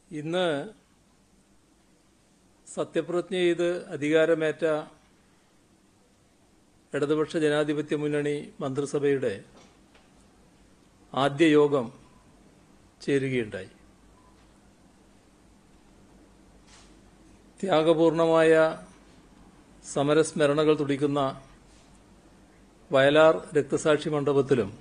ഇന്ന് സത്യപ്രതിജ്ഞ ചെയ്ത് അധികാരമേറ്റ ഇടതുപക്ഷ ജനാധിപത്യ മുന്നണി മന്ത്രിസഭയുടെ ആദ്യ യോഗം ചേരുകയുണ്ടായി ത്യാഗപൂർണമായ സമരസ്മരണകൾ തുടിക്കുന്ന വയലാർ രക്തസാക്ഷി മണ്ഡപത്തിലും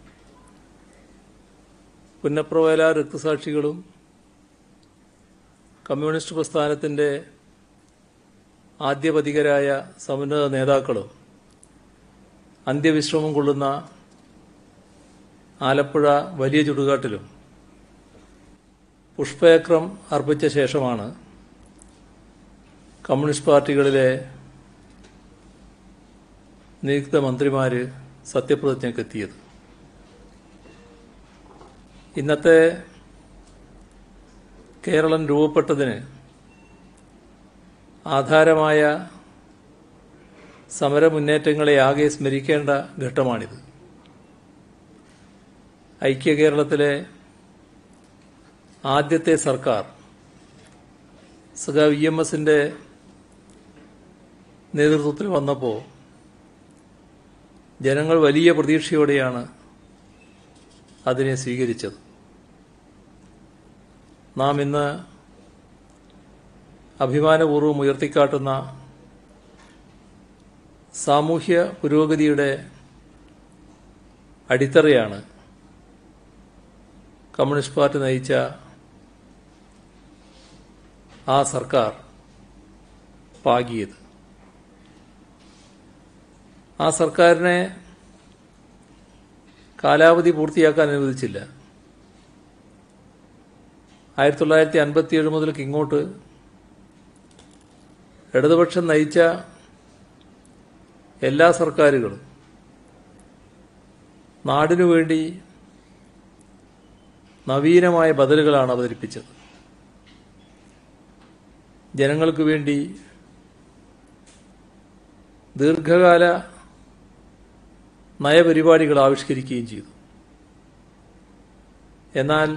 പുന്നപ്ര വയലാർ രക്തസാക്ഷികളും കമ്മ്യൂണിസ്റ്റ് പ്രസ്ഥാനത്തിന്റെ ആദ്യപതികരായ സമുന്നത നേതാക്കളും അന്ത്യവിശ്രമം കൊള്ളുന്ന ആലപ്പുഴ വലിയ ചുടുകാട്ടിലും പുഷ്പചക്രം അർപ്പിച്ച ശേഷമാണ് കമ്മ്യൂണിസ്റ്റ് പാർട്ടികളിലെ നിയുക്ത മന്ത്രിമാര് സത്യപ്രതിജ്ഞക്കെത്തിയത് ഇന്നത്തെ കേരളം രൂപപ്പെട്ടതിന് ആധാരമായ സമരമുന്നേറ്റങ്ങളെ ആകെ സ്മരിക്കേണ്ട ഘട്ടമാണിത് ഐക്യ കേരളത്തിലെ ആദ്യത്തെ സർക്കാർ സഖാ വി എം എസിന്റെ നേതൃത്വത്തിൽ വന്നപ്പോൾ ജനങ്ങൾ വലിയ പ്രതീക്ഷയോടെയാണ് അതിനെ സ്വീകരിച്ചത് നാം ഇന്ന് അഭിമാനപൂർവ്വം ഉയർത്തിക്കാട്ടുന്ന സാമൂഹ്യ പുരോഗതിയുടെ അടിത്തറയാണ് കമ്മ്യൂണിസ്റ്റ് പാർട്ടി നയിച്ച ആ സർക്കാർ പാകിയത് ആ സർക്കാരിനെ കാലാവധി പൂർത്തിയാക്കാൻ അനുവദിച്ചില്ല ആയിരത്തി തൊള്ളായിരത്തി അൻപത്തിയേഴ് മുതൽക്ക് ഇങ്ങോട്ട് ഇടതുപക്ഷം നയിച്ച എല്ലാ സർക്കാരുകളും നാടിനു വേണ്ടി നവീനമായ ബദലുകളാണ് അവതരിപ്പിച്ചത് ജനങ്ങൾക്ക് വേണ്ടി ദീർഘകാല നയപരിപാടികൾ ആവിഷ്കരിക്കുകയും ചെയ്തു എന്നാൽ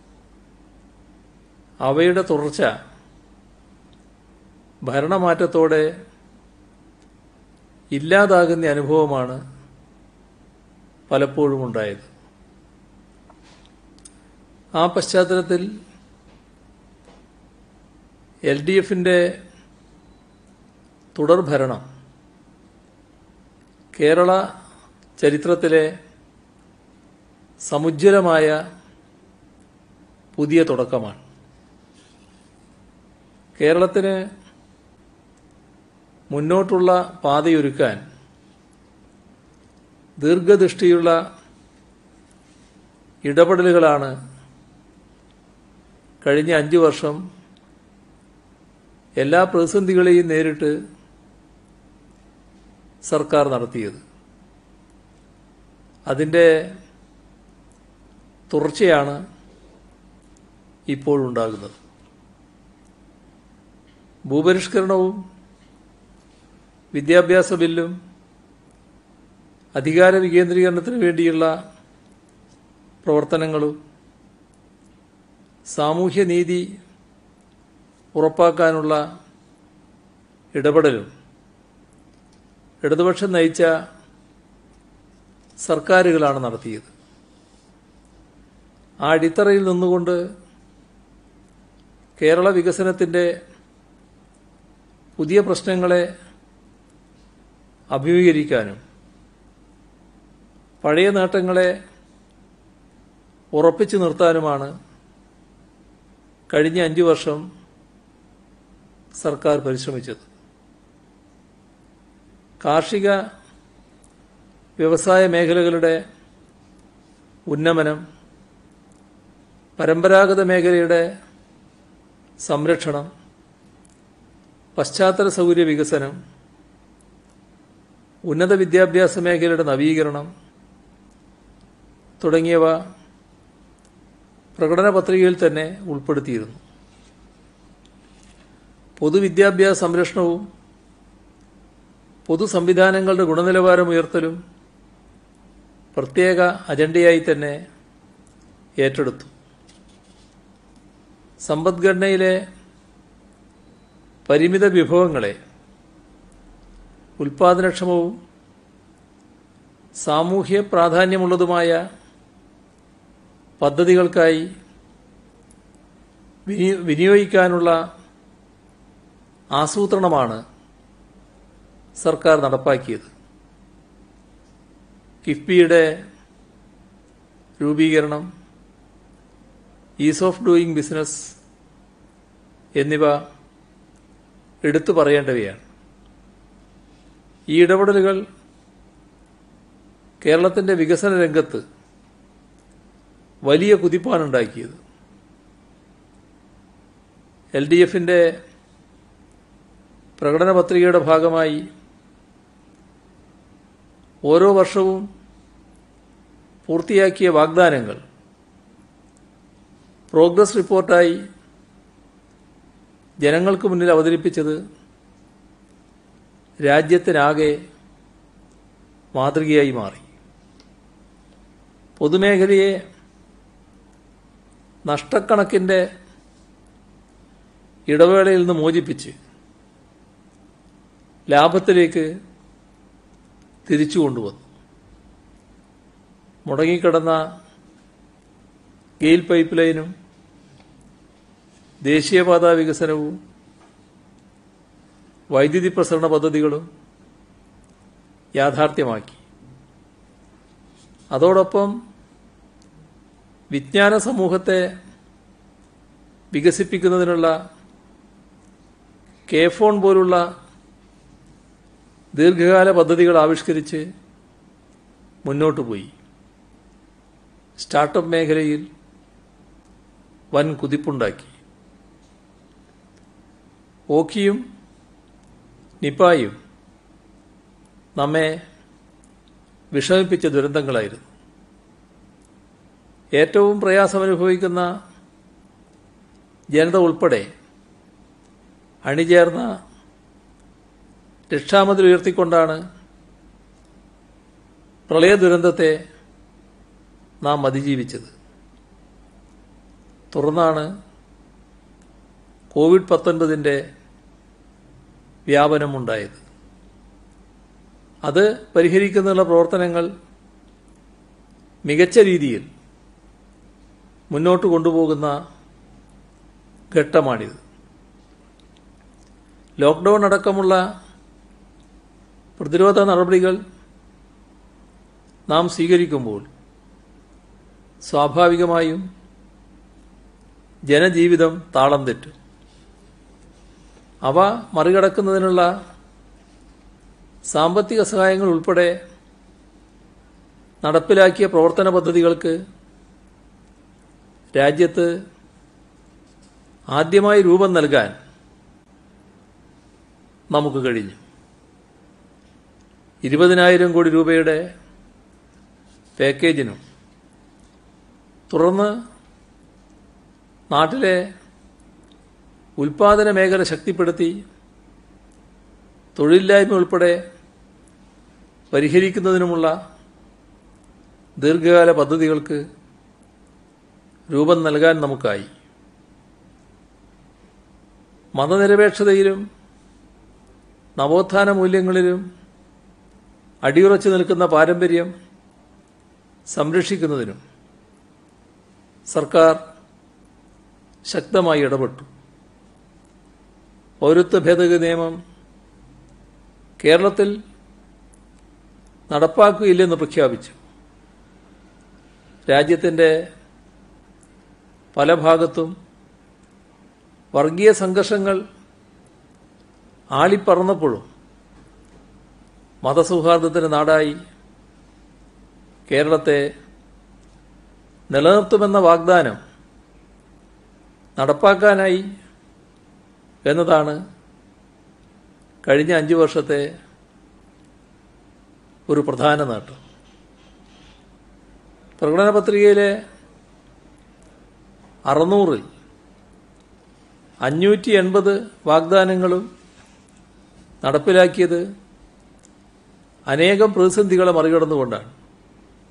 അവയുടെ തുടർച്ച ഭരണമാറ്റത്തോടെ ഇല്ലാതാകുന്ന അനുഭവമാണ് പലപ്പോഴും ഉണ്ടായത് ആ പശ്ചാത്തലത്തിൽ എൽ ഡി എഫിന്റെ തുടർഭരണം കേരള ചരിത്രത്തിലെ സമുജ്വലമായ പുതിയ തുടക്കമാണ് കേരളത്തിന് മുന്നോട്ടുള്ള പാതയൊരുക്കാൻ ദീർഘദൃഷ്ടിയുള്ള ഇടപെടലുകളാണ് കഴിഞ്ഞ അഞ്ചു വർഷം എല്ലാ പ്രതിസന്ധികളെയും നേരിട്ട് സർക്കാർ നടത്തിയത് അതിൻ്റെ തുടർച്ചയാണ് ഇപ്പോഴുണ്ടാകുന്നത് ഭൂപരിഷ്കരണവും വിദ്യാഭ്യാസ ബില്ലും അധികാര വികേന്ദ്രീകരണത്തിന് വേണ്ടിയുള്ള പ്രവർത്തനങ്ങളും സാമൂഹ്യനീതി ഉറപ്പാക്കാനുള്ള ഇടപെടലും ഇടതുപക്ഷം നയിച്ച സർക്കാരുകളാണ് നടത്തിയത് ആ അടിത്തറയിൽ നിന്നുകൊണ്ട് കേരള വികസനത്തിന്റെ പുതിയ പ്രശ്നങ്ങളെ അഭിമുഖീകരിക്കാനും പഴയ നേട്ടങ്ങളെ ഉറപ്പിച്ചു നിർത്താനുമാണ് കഴിഞ്ഞ അഞ്ചു വർഷം സർക്കാർ പരിശ്രമിച്ചത് കാർഷിക വ്യവസായ മേഖലകളുടെ ഉന്നമനം പരമ്പരാഗത മേഖലയുടെ സംരക്ഷണം പശ്ചാത്തല സൗകര്യ വികസനം ഉന്നത വിദ്യാഭ്യാസ മേഖലയുടെ നവീകരണം തുടങ്ങിയവ പ്രകടന പത്രികയിൽ തന്നെ ഉൾപ്പെടുത്തിയിരുന്നു പൊതുവിദ്യാഭ്യാസ സംരക്ഷണവും പൊതു സംവിധാനങ്ങളുടെ ഗുണനിലവാരം ഉയർത്തലും പ്രത്യേക അജണ്ടയായി തന്നെ ഏറ്റെടുത്തു സമ്പദ്ഘടനയിലെ പരിമിത വിഭവങ്ങളെ ഉൽപാദനക്ഷമവും സാമൂഹ്യ പ്രാധാന്യമുള്ളതുമായ പദ്ധതികൾക്കായി വിനി- വിനിയോഗിക്കാനുള്ള ആസൂത്രണമാണ് സർക്കാർ നടപ്പാക്കിയത് കിഫ്ബിയുടെ രൂപീകരണം ഈസ് ഓഫ് ഡൂയിങ് ബിസിനസ് എന്നിവ എടുത്തു പറയേണ്ടവയാണ് ഈ ഇടപെടലുകൾ കേരളത്തിന്റെ വികസന രംഗത്ത് വലിയ കുതിപ്പാണുണ്ടാക്കിയത് എൽ ഡി എഫിന്റെ പ്രകടന പത്രികയുടെ ഭാഗമായി ഓരോ വർഷവും പൂർത്തിയാക്കിയ വാഗ്ദാനങ്ങൾ പ്രോഗ്രസ് റിപ്പോർട്ടായി ജനങ്ങൾക്ക് മുന്നിൽ അവതരിപ്പിച്ചത് രാജ്യത്തിനാകെ മാതൃകയായി മാറി പൊതുമേഖലയെ നഷ്ടക്കണക്കിന്റെ ഇടവേളയിൽ നിന്ന് മോചിപ്പിച്ച് ലാഭത്തിലേക്ക് തിരിച്ചു കൊണ്ടുവന്നു മുടങ്ങിക്കിടന്ന ഗെയിൽ പൈപ്പ് ലൈനും ദേശീയപാതാ വികസനവും വൈദ്യുതി പ്രസരണ പദ്ധതികളും യാഥാർത്ഥ്യമാക്കി അതോടൊപ്പം വിജ്ഞാന സമൂഹത്തെ വികസിപ്പിക്കുന്നതിനുള്ള കെ ഫോൺ പോലുള്ള ദീർഘകാല പദ്ധതികൾ ആവിഷ്കരിച്ച് മുന്നോട്ട് പോയി സ്റ്റാർട്ടപ്പ് മേഖലയിൽ വൻ കുതിപ്പുണ്ടാക്കി ഓഖിയും നിപ്പായും നമ്മെ വിഷമിപ്പിച്ച ദുരന്തങ്ങളായിരുന്നു ഏറ്റവും പ്രയാസമനുഭവിക്കുന്ന ജനത ഉൾപ്പെടെ അണിചേർന്ന രക്ഷാമതിൽ ഉയർത്തിക്കൊണ്ടാണ് പ്രളയ ദുരന്തത്തെ നാം അതിജീവിച്ചത് തുടർന്നാണ് കോവിഡ് പത്തൊൻപതിൻ്റെ വ്യാപനമുണ്ടായത് അത് പരിഹരിക്കുന്നതിനുള്ള പ്രവർത്തനങ്ങൾ മികച്ച രീതിയിൽ മുന്നോട്ട് കൊണ്ടുപോകുന്ന ഘട്ടമാണിത് ലോക്ക്ഡൌൺ അടക്കമുള്ള പ്രതിരോധ നടപടികൾ നാം സ്വീകരിക്കുമ്പോൾ സ്വാഭാവികമായും ജനജീവിതം താളം തെറ്റും അവ മറികടക്കുന്നതിനുള്ള സാമ്പത്തിക സഹായങ്ങൾ ഉൾപ്പെടെ നടപ്പിലാക്കിയ പ്രവർത്തന പദ്ധതികൾക്ക് രാജ്യത്ത് ആദ്യമായി രൂപം നൽകാൻ നമുക്ക് കഴിഞ്ഞു ഇരുപതിനായിരം കോടി രൂപയുടെ പാക്കേജിനും തുടർന്ന് നാട്ടിലെ ഉൽപാദന മേഖല ശക്തിപ്പെടുത്തി തൊഴിലില്ലായ്മ ഉൾപ്പെടെ പരിഹരിക്കുന്നതിനുമുള്ള ദീർഘകാല പദ്ധതികൾക്ക് രൂപം നൽകാൻ നമുക്കായി മതനിരപേക്ഷതയിലും നവോത്ഥാന മൂല്യങ്ങളിലും അടിയുറച്ചു നിൽക്കുന്ന പാരമ്പര്യം സംരക്ഷിക്കുന്നതിനും സർക്കാർ ശക്തമായി ഇടപെട്ടു പൗരത്വ ഭേദഗതി നിയമം കേരളത്തിൽ നടപ്പാക്കുകയില്ലെന്ന് പ്രഖ്യാപിച്ചു രാജ്യത്തിൻ്റെ പല ഭാഗത്തും വർഗീയ സംഘർഷങ്ങൾ ആളിപ്പറന്നപ്പോഴും മതസൗഹാർദ്ദത്തിന്റെ നാടായി കേരളത്തെ നിലനിർത്തുമെന്ന വാഗ്ദാനം നടപ്പാക്കാനായി എന്നതാണ് കഴിഞ്ഞ അഞ്ചു വർഷത്തെ ഒരു പ്രധാന നേട്ടം പ്രകടന പത്രികയിലെ അറുന്നൂറിൽ അഞ്ഞൂറ്റി എൺപത് വാഗ്ദാനങ്ങളും നടപ്പിലാക്കിയത് അനേകം പ്രതിസന്ധികളെ മറികടന്നുകൊണ്ടാണ്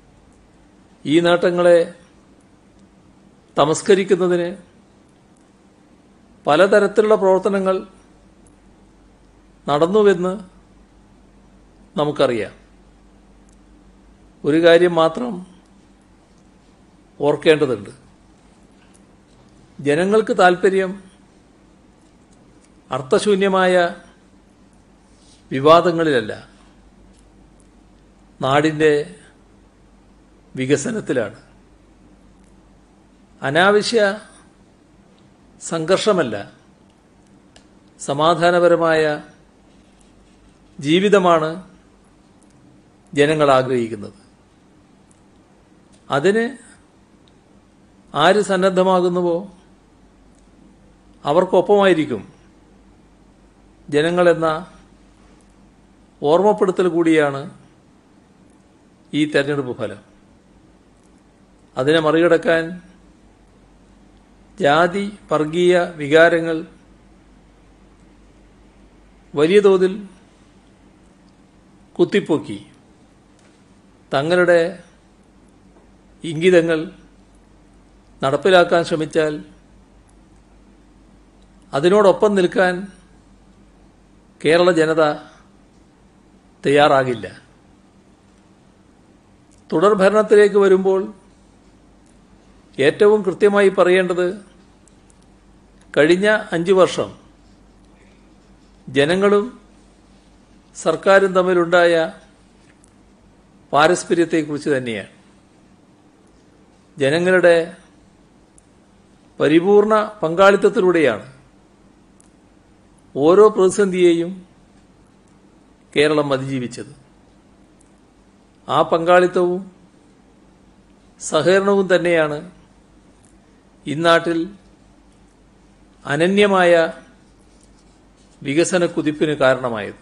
ഈ നേട്ടങ്ങളെ തമസ്കരിക്കുന്നതിന് പലതരത്തിലുള്ള പ്രവർത്തനങ്ങൾ നടന്നുവെന്ന് നമുക്കറിയാം ഒരു കാര്യം മാത്രം ഓർക്കേണ്ടതുണ്ട് ജനങ്ങൾക്ക് താൽപ്പര്യം അർത്ഥശൂന്യമായ വിവാദങ്ങളിലല്ല നാടിൻ്റെ വികസനത്തിലാണ് അനാവശ്യ സംഘർഷമല്ല സമാധാനപരമായ ജീവിതമാണ് ജനങ്ങൾ ആഗ്രഹിക്കുന്നത് അതിന് ആര് സന്നദ്ധമാകുന്നുവോ അവർക്കൊപ്പമായിരിക്കും ജനങ്ങളെന്ന ഓർമ്മപ്പെടുത്തൽ കൂടിയാണ് ഈ തെരഞ്ഞെടുപ്പ് ഫലം അതിനെ മറികടക്കാൻ ജാതി വർഗീയ വികാരങ്ങൾ വലിയ തോതിൽ കുത്തിപ്പൊക്കി തങ്ങളുടെ ഇംഗിതങ്ങൾ നടപ്പിലാക്കാൻ ശ്രമിച്ചാൽ അതിനോടൊപ്പം നിൽക്കാൻ കേരള ജനത തയ്യാറാകില്ല തുടർഭരണത്തിലേക്ക് വരുമ്പോൾ ഏറ്റവും കൃത്യമായി പറയേണ്ടത് കഴിഞ്ഞ അഞ്ചു വർഷം ജനങ്ങളും സർക്കാരും തമ്മിലുണ്ടായ പാരസ്പര്യത്തെക്കുറിച്ച് തന്നെയാണ് ജനങ്ങളുടെ പരിപൂർണ പങ്കാളിത്തത്തിലൂടെയാണ് ഓരോ പ്രതിസന്ധിയെയും കേരളം അതിജീവിച്ചത് ആ പങ്കാളിത്തവും സഹകരണവും തന്നെയാണ് ഇന്നാട്ടിൽ അനന്യമായ വികസന കുതിപ്പിന് കാരണമായത്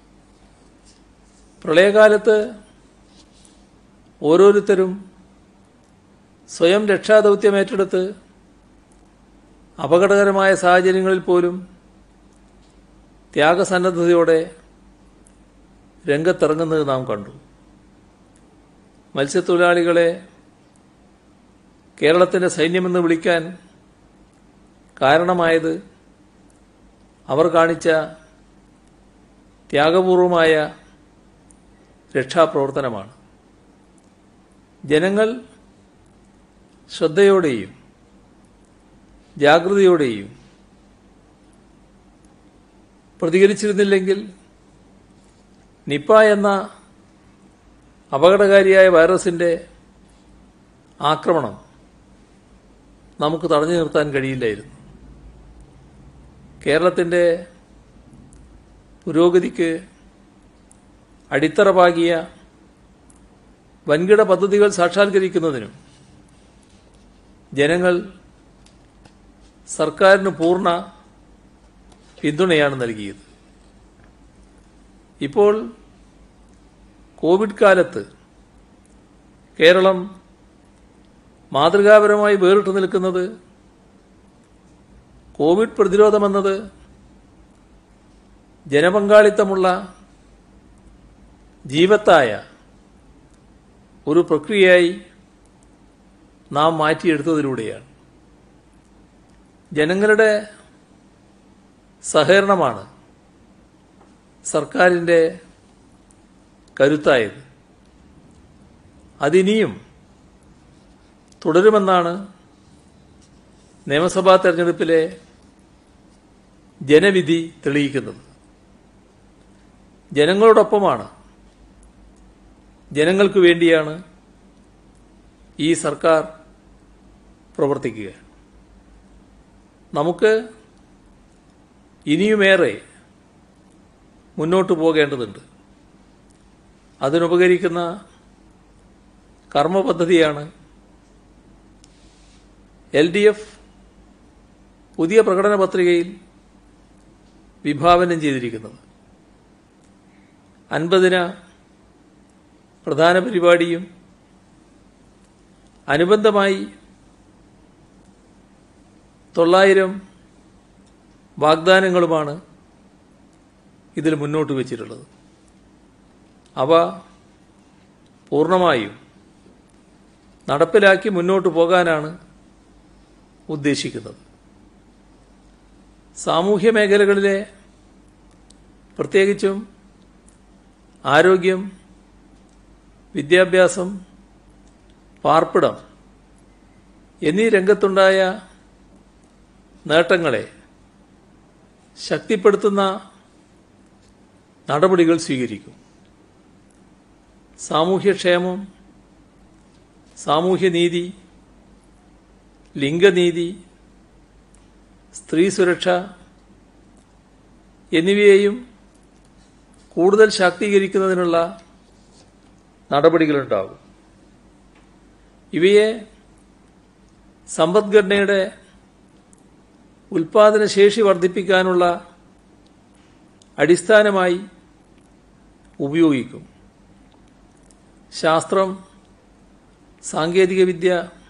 പ്രളയകാലത്ത് ഓരോരുത്തരും സ്വയം രക്ഷാദൗത്യം ഏറ്റെടുത്ത് അപകടകരമായ സാഹചര്യങ്ങളിൽ പോലും ത്യാഗസന്നദ്ധതയോടെ രംഗത്തിറങ്ങുന്നത് നാം കണ്ടു മത്സ്യത്തൊഴിലാളികളെ കേരളത്തിന്റെ സൈന്യമെന്ന് വിളിക്കാൻ കാരണമായത് അവർ കാണിച്ച ത്യാഗപൂർവമായ രക്ഷാപ്രവർത്തനമാണ് ജനങ്ങൾ ശ്രദ്ധയോടെയും ജാഗ്രതയോടെയും പ്രതികരിച്ചിരുന്നില്ലെങ്കിൽ നിപ്പ എന്ന അപകടകാരിയായ വൈറസിന്റെ ആക്രമണം നമുക്ക് തടഞ്ഞു നിർത്താൻ കഴിയില്ലായിരുന്നു കേരളത്തിന്റെ പുരോഗതിക്ക് അടിത്തറ പാകിയ വൻകിട പദ്ധതികൾ സാക്ഷാത്കരിക്കുന്നതിനും ജനങ്ങൾ സർക്കാരിന് പൂർണ്ണ പിന്തുണയാണ് നൽകിയത് ഇപ്പോൾ കോവിഡ് കാലത്ത് കേരളം മാതൃകാപരമായി വേറിട്ട് നിൽക്കുന്നത് കോവിഡ് പ്രതിരോധമെന്നത് ജനപങ്കാളിത്തമുള്ള ജീവത്തായ ഒരു പ്രക്രിയയായി നാം മാറ്റിയെടുത്തതിലൂടെയാണ് ജനങ്ങളുടെ സഹകരണമാണ് സർക്കാരിൻ്റെ കരുത്തായത് അതിനിയും തുടരുമെന്നാണ് നിയമസഭാ തെരഞ്ഞെടുപ്പിലെ ജനവിധി തെളിയിക്കുന്നത് ജനങ്ങളോടൊപ്പമാണ് ജനങ്ങൾക്ക് വേണ്ടിയാണ് ഈ സർക്കാർ പ്രവർത്തിക്കുക നമുക്ക് ഇനിയുമേറെ മുന്നോട്ട് പോകേണ്ടതുണ്ട് അതിനുപകരിക്കുന്ന കർമ്മപദ്ധതിയാണ് എൽ ഡി എഫ് പുതിയ പ്രകടന പത്രികയിൽ വിഭാവനം ചെയ്തിരിക്കുന്നത് അൻപതിന പ്രധാന പരിപാടിയും അനുബന്ധമായി തൊള്ളായിരം വാഗ്ദാനങ്ങളുമാണ് ഇതിൽ മുന്നോട്ട് വച്ചിട്ടുള്ളത് അവ പൂർണ്ണമായും നടപ്പിലാക്കി മുന്നോട്ട് പോകാനാണ് ഉദ്ദേശിക്കുന്നത് സാമൂഹ്യ മേഖലകളിലെ പ്രത്യേകിച്ചും ആരോഗ്യം വിദ്യാഭ്യാസം പാർപ്പിടം എന്നീ രംഗത്തുണ്ടായ നേട്ടങ്ങളെ ശക്തിപ്പെടുത്തുന്ന നടപടികൾ സ്വീകരിക്കും സാമൂഹ്യക്ഷേമം സാമൂഹ്യനീതി ലിംഗനീതി സ്ത്രീ സുരക്ഷ എന്നിവയെയും കൂടുതൽ ശാക്തീകരിക്കുന്നതിനുള്ള നടപടികളുണ്ടാകും ഇവയെ സമ്പദ്ഘടനയുടെ ഉൽപാദനശേഷി വർദ്ധിപ്പിക്കാനുള്ള അടിസ്ഥാനമായി ഉപയോഗിക്കും ശാസ്ത്രം സാങ്കേതികവിദ്യ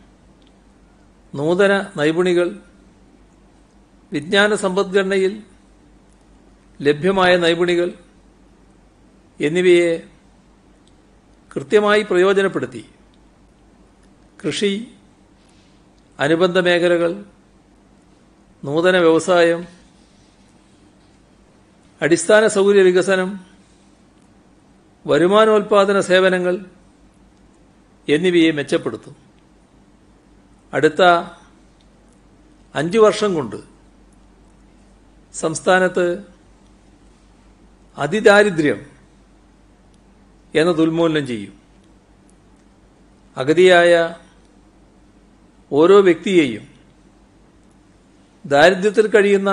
നൂതന നൈപുണികൾ വിജ്ഞാന സമ്പദ്ഘടനയിൽ ലഭ്യമായ നൈപുണികൾ എന്നിവയെ കൃത്യമായി പ്രയോജനപ്പെടുത്തി കൃഷി അനുബന്ധ മേഖലകൾ നൂതന വ്യവസായം അടിസ്ഥാന സൗകര്യ വികസനം വരുമാനോൽപാദന സേവനങ്ങൾ എന്നിവയെ മെച്ചപ്പെടുത്തും അടുത്ത അഞ്ചു വർഷം കൊണ്ട് സംസ്ഥാനത്ത് അതിദാരിദ്ര്യം എന്നത് ഉന്മൂലനം ചെയ്യും അഗതിയായ ഓരോ വ്യക്തിയെയും ദാരിദ്ര്യത്തിൽ കഴിയുന്ന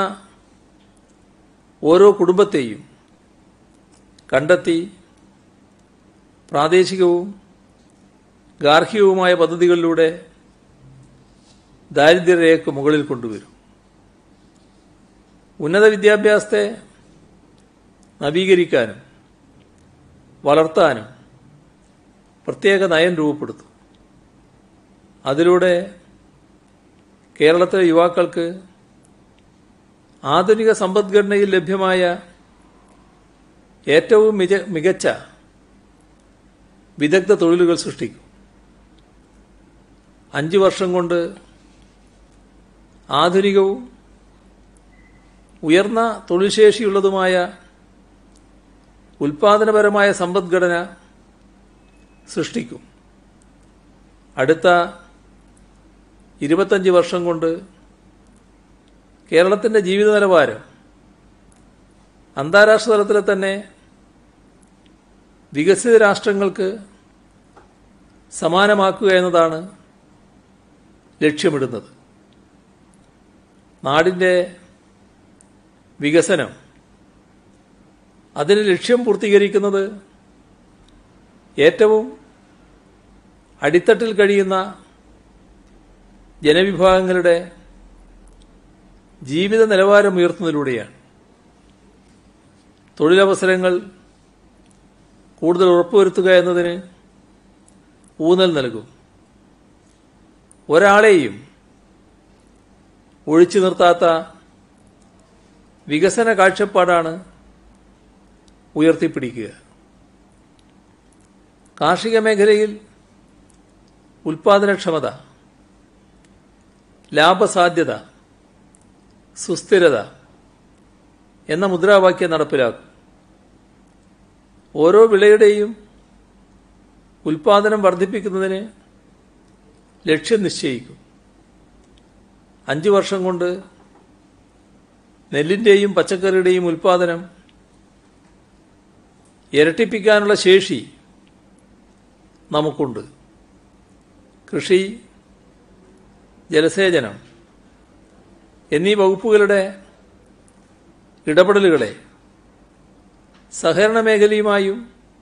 ഓരോ കുടുംബത്തെയും കണ്ടെത്തി പ്രാദേശികവും ഗാർഹികവുമായ പദ്ധതികളിലൂടെ ദാരിദ്ര്യരേഖയ്ക്ക് മുകളിൽ കൊണ്ടുവരും ഉന്നത വിദ്യാഭ്യാസത്തെ നവീകരിക്കാനും വളർത്താനും പ്രത്യേക നയം രൂപപ്പെടുത്തും അതിലൂടെ കേരളത്തിലെ യുവാക്കൾക്ക് ആധുനിക സമ്പദ്ഘടനയിൽ ലഭ്യമായ ഏറ്റവും മിക മികച്ച വിദഗ്ധ തൊഴിലുകൾ സൃഷ്ടിക്കും അഞ്ചു വർഷം കൊണ്ട് ആധുനികവും ഉയർന്ന തൊഴിൽശേഷിയുള്ളതുമായ ഉൽപാദനപരമായ സമ്പദ്ഘടന സൃഷ്ടിക്കും അടുത്ത ഇരുപത്തഞ്ച് വർഷം കൊണ്ട് കേരളത്തിൻ്റെ ജീവിത നിലവാരം അന്താരാഷ്ട്ര തലത്തിലെ തന്നെ വികസിത രാഷ്ട്രങ്ങൾക്ക് സമാനമാക്കുക എന്നതാണ് ലക്ഷ്യമിടുന്നത് നാടിൻ്റെ വികസനം അതിന് ലക്ഷ്യം പൂർത്തീകരിക്കുന്നത് ഏറ്റവും അടിത്തട്ടിൽ കഴിയുന്ന ജനവിഭാഗങ്ങളുടെ ജീവിത നിലവാരം ഉയർത്തുന്നതിലൂടെയാണ് തൊഴിലവസരങ്ങൾ കൂടുതൽ ഉറപ്പുവരുത്തുക എന്നതിന് ഊന്നൽ നൽകും ഒരാളെയും ഒഴിച്ചു നിർത്താത്ത വികസന കാഴ്ചപ്പാടാണ് ഉയർത്തിപ്പിടിക്കുക കാർഷിക മേഖലയിൽ ഉൽപാദനക്ഷമത ലാഭസാധ്യത സുസ്ഥിരത എന്ന മുദ്രാവാക്യം നടപ്പിലാക്കും ഓരോ വിളയുടെയും ഉൽപാദനം വർദ്ധിപ്പിക്കുന്നതിന് ലക്ഷ്യം നിശ്ചയിക്കും അഞ്ചു വർഷം കൊണ്ട് നെല്ലിൻ്റെയും പച്ചക്കറിയുടെയും ഉൽപാദനം ഇരട്ടിപ്പിക്കാനുള്ള ശേഷി നമുക്കുണ്ട് കൃഷി ജലസേചനം എന്നീ വകുപ്പുകളുടെ ഇടപെടലുകളെ സഹകരണ മേഖലയുമായും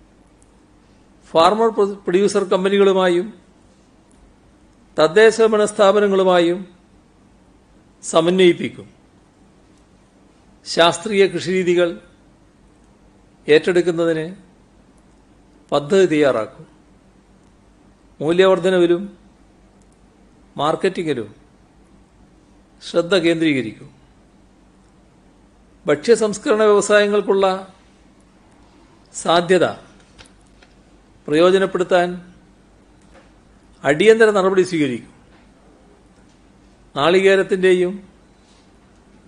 ഫാർമർ പ്രൊഡ്യൂസർ കമ്പനികളുമായും തദ്ദേശ ഭരണ സ്ഥാപനങ്ങളുമായും സമന്വയിപ്പിക്കും ശാസ്ത്രീയ കൃഷിരീതികൾ ഏറ്റെടുക്കുന്നതിന് പദ്ധതി തയ്യാറാക്കും മൂല്യവർദ്ധനവിലും മാർക്കറ്റിങ്ങിലും ശ്രദ്ധ കേന്ദ്രീകരിക്കും ഭക്ഷ്യസംസ്കരണ വ്യവസായങ്ങൾക്കുള്ള സാധ്യത പ്രയോജനപ്പെടുത്താൻ അടിയന്തര നടപടി സ്വീകരിക്കും നാളികേരത്തിൻ്റെയും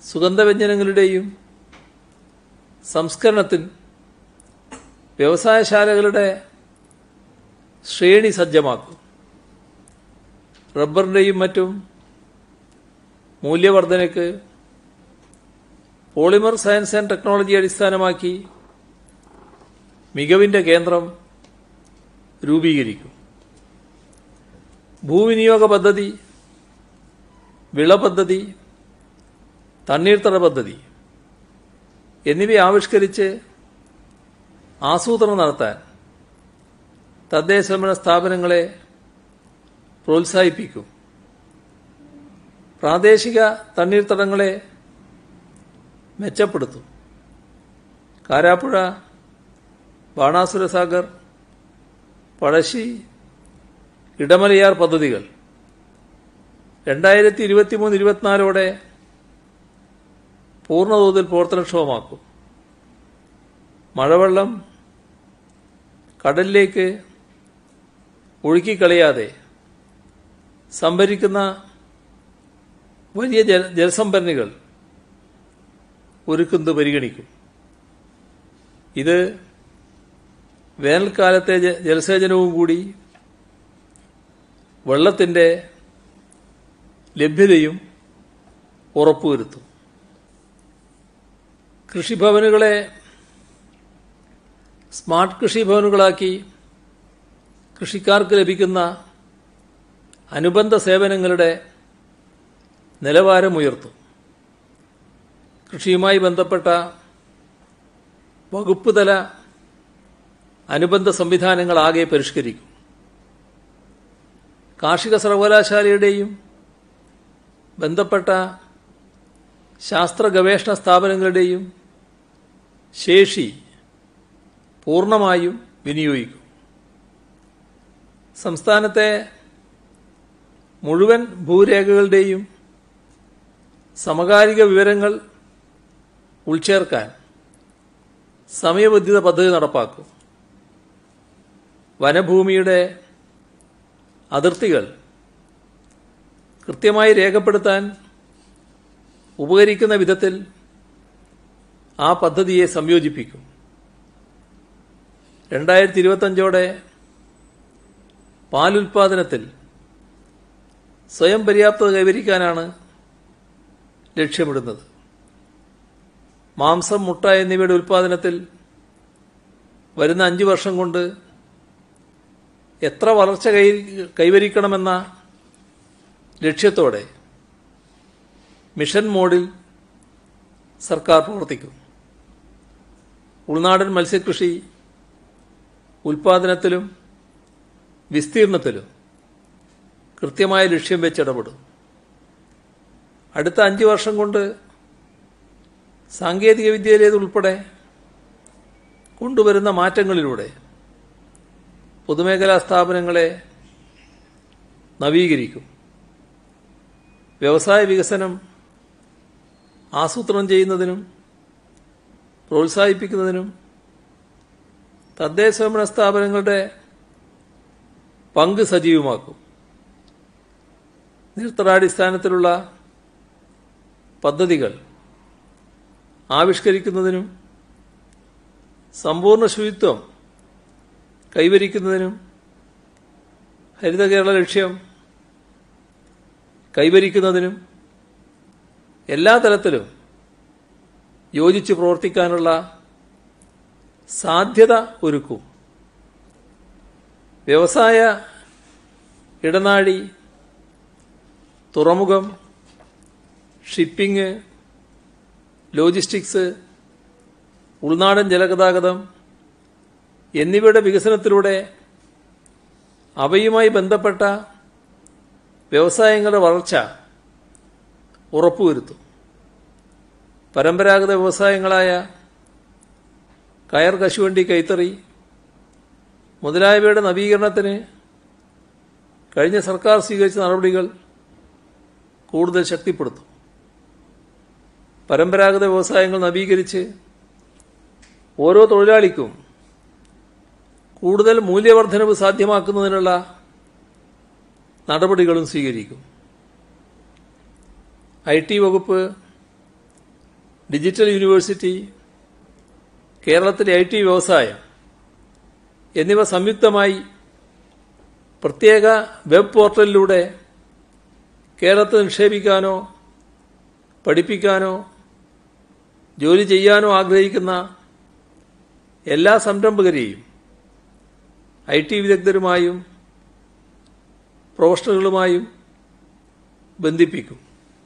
സുഗന്ധവ്യഞ്ജനങ്ങളുടെയും സംസ്കരണത്തിന് വ്യവസായശാലകളുടെ ശ്രേണി സജ്ജമാക്കും റബ്ബറിൻ്റെയും മറ്റും മൂല്യവർധനയ്ക്ക് പോളിമർ സയൻസ് ആൻഡ് ടെക്നോളജി അടിസ്ഥാനമാക്കി മികവിൻ്റെ കേന്ദ്രം രൂപീകരിക്കും ഭൂവിനിയോഗ പദ്ധതി വിള പദ്ധതി തണ്ണീർത്തട പദ്ധതി എന്നിവ ആവിഷ്കരിച്ച് ആസൂത്രണം നടത്താൻ തദ്ദേശഭരണ സ്ഥാപനങ്ങളെ പ്രോത്സാഹിപ്പിക്കും പ്രാദേശിക തണ്ണീർത്തടങ്ങളെ മെച്ചപ്പെടുത്തും കാരാപ്പുഴ ബാണാസുര സാഗർ പഴശ്ശി ഇടമലയാർ പദ്ധതികൾ രണ്ടായിരത്തി ഇരുപത്തിമൂന്ന് ഇരുപത്തിനാലോടെ പൂർണ്ണതോതിൽ പ്രവർത്തനക്ഷമമാക്കും മഴവെള്ളം കടലിലേക്ക് ഒഴുക്കിക്കളയാതെ സംഭരിക്കുന്ന വലിയ ജല ജലസംഭരണികൾ ഒരുക്കുന്നത് പരിഗണിക്കും ഇത് വേനൽക്കാലത്തെ ജ- ജലസേചനവും കൂടി വെള്ളത്തിൻ്റെ ലഭ്യതയും ഉറപ്പുവരുത്തും കൃഷിഭവനുകളെ സ്മാർട്ട് കൃഷിഭവനുകളാക്കി കൃഷിക്കാർക്ക് ലഭിക്കുന്ന അനുബന്ധ സേവനങ്ങളുടെ നിലവാരമുയർത്തും കൃഷിയുമായി ബന്ധപ്പെട്ട വകുപ്പ് തല അനുബന്ധ സംവിധാനങ്ങളാകെ പരിഷ്കരിക്കും കാർഷിക സർവകലാശാലയുടെയും ബന്ധപ്പെട്ട ശാസ്ത്ര ഗവേഷണ സ്ഥാപനങ്ങളുടെയും ശേഷി പൂർണ്ണമായും വിനിയോഗിക്കും സംസ്ഥാനത്തെ മുഴുവൻ ഭൂരേഖകളുടെയും സമകാലിക വിവരങ്ങൾ ഉൾച്ചേർക്കാൻ സമയബന്ധിത പദ്ധതി നടപ്പാക്കും വനഭൂമിയുടെ അതിർത്തികൾ കൃത്യമായി രേഖപ്പെടുത്താൻ ഉപകരിക്കുന്ന വിധത്തിൽ ആ പദ്ധതിയെ സംയോജിപ്പിക്കും രണ്ടായിരത്തി ഇരുപത്തഞ്ചോടെ പാലുൽപാദനത്തിൽ സ്വയം പര്യാപ്തത കൈവരിക്കാനാണ് ലക്ഷ്യമിടുന്നത് മാംസം മുട്ട എന്നിവയുടെ ഉൽപാദനത്തിൽ വരുന്ന അഞ്ചു വർഷം കൊണ്ട് എത്ര വളർച്ച കൈ കൈവരിക്കണമെന്ന ലക്ഷ്യത്തോടെ മിഷൻ മോഡിൽ സർക്കാർ പ്രവർത്തിക്കും ഉൾനാടൻ മത്സ്യകൃഷി ഉൽപാദനത്തിലും വിസ്തീർണത്തിലും കൃത്യമായ ലക്ഷ്യം വെച്ചിടപെടും അടുത്ത അഞ്ച് വർഷം കൊണ്ട് സാങ്കേതിക വിദ്യയിലേതുൾപ്പെടെ കൊണ്ടുവരുന്ന മാറ്റങ്ങളിലൂടെ പൊതുമേഖലാ സ്ഥാപനങ്ങളെ നവീകരിക്കും വ്യവസായ വികസനം ആസൂത്രണം ചെയ്യുന്നതിനും പ്രോത്സാഹിപ്പിക്കുന്നതിനും തദ്ദേശഭരണ സ്ഥാപനങ്ങളുടെ പങ്ക് സജീവമാക്കും നിർത്തടാടിസ്ഥാനത്തിലുള്ള പദ്ധതികൾ ആവിഷ്കരിക്കുന്നതിനും സമ്പൂർണ്ണ ശുചിത്വം കൈവരിക്കുന്നതിനും ഹരിത കേരള ലക്ഷ്യം കൈവരിക്കുന്നതിനും എല്ലാ തലത്തിലും യോജിച്ച് പ്രവർത്തിക്കാനുള്ള സാധ്യത ഒരുക്കും വ്യവസായ ഇടനാഴി തുറമുഖം ഷിപ്പിംഗ് ലോജിസ്റ്റിക്സ് ഉൾനാടൻ ജലഗതാഗതം എന്നിവയുടെ വികസനത്തിലൂടെ അവയുമായി ബന്ധപ്പെട്ട വ്യവസായങ്ങളുടെ വളർച്ച ഉറപ്പുവരുത്തും പരമ്പരാഗത വ്യവസായങ്ങളായ കയർ കശുവണ്ടി കൈത്തറി മുതലായവയുടെ നവീകരണത്തിന് കഴിഞ്ഞ സർക്കാർ സ്വീകരിച്ച നടപടികൾ കൂടുതൽ ശക്തിപ്പെടുത്തും പരമ്പരാഗത വ്യവസായങ്ങൾ നവീകരിച്ച് ഓരോ തൊഴിലാളിക്കും കൂടുതൽ മൂല്യവർദ്ധനവ് സാധ്യമാക്കുന്നതിനുള്ള നടപടികളും സ്വീകരിക്കും ഐ ടി വകുപ്പ് ഡിജിറ്റൽ യൂണിവേഴ്സിറ്റി കേരളത്തിലെ ഐ ടി വ്യവസായം എന്നിവ സംയുക്തമായി പ്രത്യേക വെബ് പോർട്ടലിലൂടെ കേരളത്തിൽ നിക്ഷേപിക്കാനോ പഠിപ്പിക്കാനോ ജോലി ചെയ്യാനോ ആഗ്രഹിക്കുന്ന എല്ലാ സംരംഭകരെയും ഐ ടി വിദഗ്ധരുമായും പ്രൊഫഷണലുകളുമായും ബന്ധിപ്പിക്കും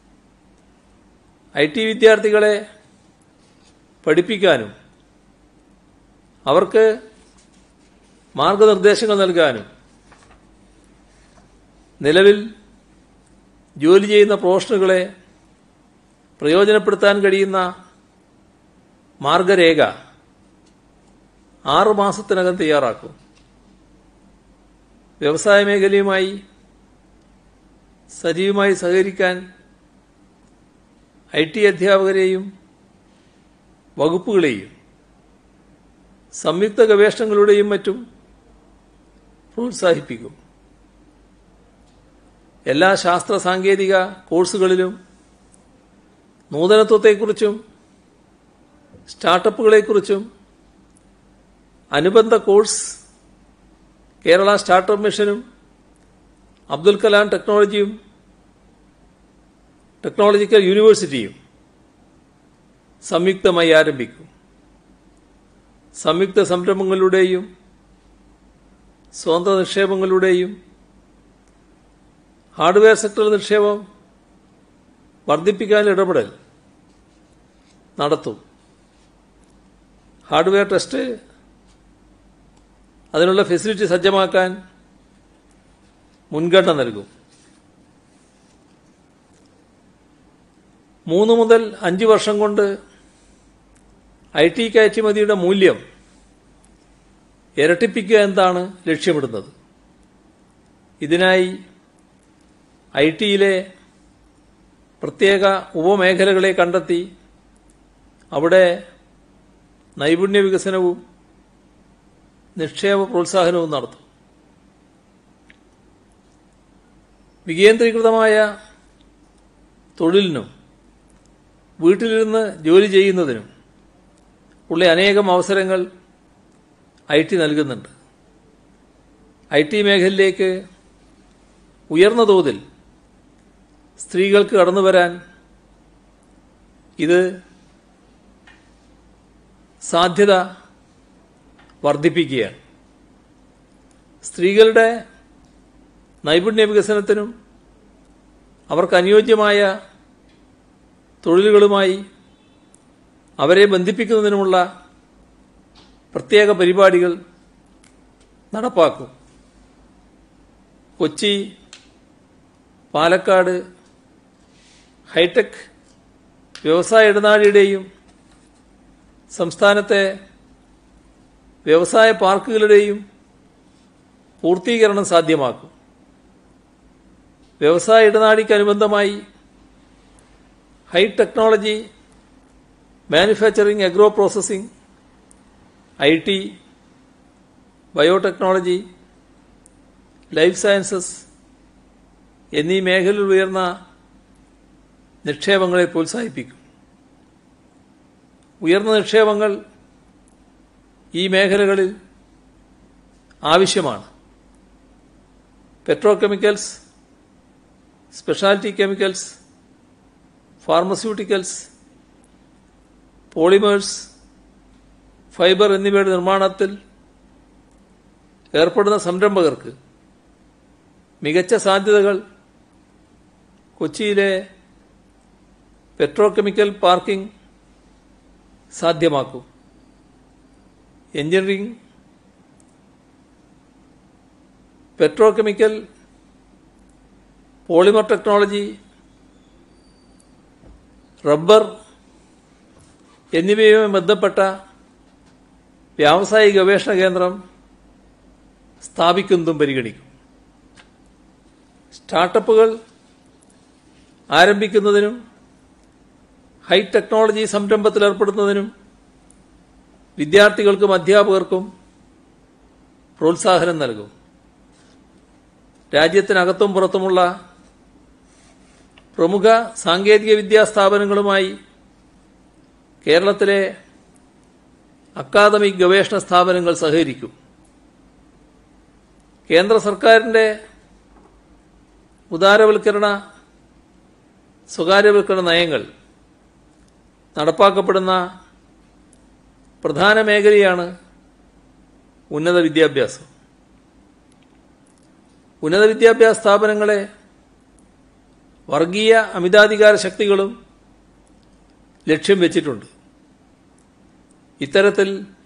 ഐ ടി വിദ്യാർത്ഥികളെ പഠിപ്പിക്കാനും അവർക്ക് മാർഗനിർദ്ദേശങ്ങൾ നൽകാനും നിലവിൽ ജോലി ചെയ്യുന്ന പ്രൊഫഷണലുകളെ പ്രയോജനപ്പെടുത്താൻ കഴിയുന്ന മാർഗരേഖ ആറു മാസത്തിനകം തയ്യാറാക്കും വ്യവസായ മേഖലയുമായി സജീവമായി സഹകരിക്കാൻ ഐ ടി അധ്യാപകരെയും വകുപ്പുകളെയും സംയുക്ത ഗവേഷണങ്ങളുടെയും മറ്റും പ്രോത്സാഹിപ്പിക്കും എല്ലാ ശാസ്ത്ര സാങ്കേതിക കോഴ്സുകളിലും നൂതനത്വത്തെക്കുറിച്ചും സ്റ്റാർട്ടപ്പുകളെക്കുറിച്ചും അനുബന്ധ കോഴ്സ് കേരള സ്റ്റാർട്ടപ്പ് മിഷനും അബ്ദുൽ കലാം ടെക്നോളജിയും ടെക്നോളജിക്കൽ യൂണിവേഴ്സിറ്റിയും സംയുക്തമായി ആരംഭിക്കും സംയുക്ത സംരംഭങ്ങളുടെയും സ്വതന്ത്ര നിക്ഷേപങ്ങളുടെയും ഹാർഡ്വെയർ സെക്ടർ നിക്ഷേപം വർദ്ധിപ്പിക്കാൻ ഇടപെടൽ നടത്തും ഹാർഡ്വെയർ ടെസ്റ്റ് അതിനുള്ള ഫെസിലിറ്റി സജ്ജമാക്കാൻ മുൻഗണന നൽകും മൂന്ന് മുതൽ അഞ്ച് വർഷം കൊണ്ട് ഐ ടി കയറ്റുമതിയുടെ മൂല്യം ഇരട്ടിപ്പിക്കുക എന്നതാണ് ലക്ഷ്യമിടുന്നത് ഇതിനായി ഐ ടിയിലെ പ്രത്യേക ഉപമേഖലകളെ കണ്ടെത്തി അവിടെ നൈപുണ്യ വികസനവും നിക്ഷേപ പ്രോത്സാഹനവും നടത്തും വികേന്ദ്രീകൃതമായ തൊഴിലിനും വീട്ടിലിരുന്ന് ജോലി ചെയ്യുന്നതിനും ഉള്ള അനേകം അവസരങ്ങൾ ഐ ടി നൽകുന്നുണ്ട് ഐ ടി മേഖലയിലേക്ക് ഉയർന്ന തോതിൽ സ്ത്രീകൾക്ക് കടന്നു വരാൻ ഇത് സാധ്യത വർദ്ധിപ്പിക്കുകയാണ് സ്ത്രീകളുടെ നൈപുണ്യ വികസനത്തിനും അവർക്ക് അനുയോജ്യമായ തൊഴിലുകളുമായി അവരെ ബന്ധിപ്പിക്കുന്നതിനുമുള്ള പ്രത്യേക പരിപാടികൾ നടപ്പാക്കും കൊച്ചി പാലക്കാട് ഹൈടെക് വ്യവസായ ഇടനാഴിയുടെയും സംസ്ഥാനത്തെ വ്യവസായ പാർക്കുകളുടെയും പൂർത്തീകരണം സാധ്യമാക്കും വ്യവസായ ഇടനാഴിക്കനുബന്ധമായി high technology manufacturing agro processing I T biotechnology life sciences എന്നീ മേഖലയിൽ ഉയർന്ന നിക്ഷേപങ്ങളെ പ്രോത്സാഹിപ്പിക്കും ഉയർന്ന നിക്ഷേപങ്ങൾ ഈ മേഖലകളിൽ ആവശ്യമാണ് petrochemicals specialty chemicals pharmaceuticals polymers fibre എന്നിവയുടെ നിർമ്മാണത്തിൽ ഏർപ്പെടുന്ന സംരംഭകർക്ക് മികച്ച സാധ്യതകൾ കൊച്ചിയിലെ പെട്രോകെമിക്കൽ പാർക്കിംഗ് സാധ്യമാക്കും engineering petrochemical polymer technology rubber എന്നിവയുമായി ബന്ധപ്പെട്ട വ്യാവസായിക ഗവേഷണ കേന്ദ്രം സ്ഥാപിക്കുന്നതും പരിഗണിക്കും സ്റ്റാർട്ടപ്പുകൾ ആരംഭിക്കുന്നതിനും ഹൈ ടെക്നോളജി സംരംഭത്തിൽ ഏർപ്പെടുന്നതിനും വിദ്യാർത്ഥികൾക്കും അധ്യാപകർക്കും പ്രോത്സാഹനം നൽകും രാജ്യത്തിനകത്തും പുറത്തുമുള്ള പ്രമുഖ സാങ്കേതിക വിദ്യാ സ്ഥാപനങ്ങളുമായി കേരളത്തിലെ അക്കാദമിക് ഗവേഷണ സ്ഥാപനങ്ങൾ സഹകരിക്കും കേന്ദ്ര സർക്കാരിൻ്റെ ഉദാരവൽക്കരണ സ്വകാര്യവൽക്കരണ നയങ്ങൾ നടപ്പാക്കപ്പെടുന്ന പ്രധാന മേഖലയാണ് ഉന്നത വിദ്യാഭ്യാസം ഉന്നത വിദ്യാഭ്യാസ സ്ഥാപനങ്ങളെ വർഗീയ അമിതാധികാര ശക്തികളും ലക്ഷ്യം വെച്ചിട്ടുണ്ട് ഇത്തരത്തിൽ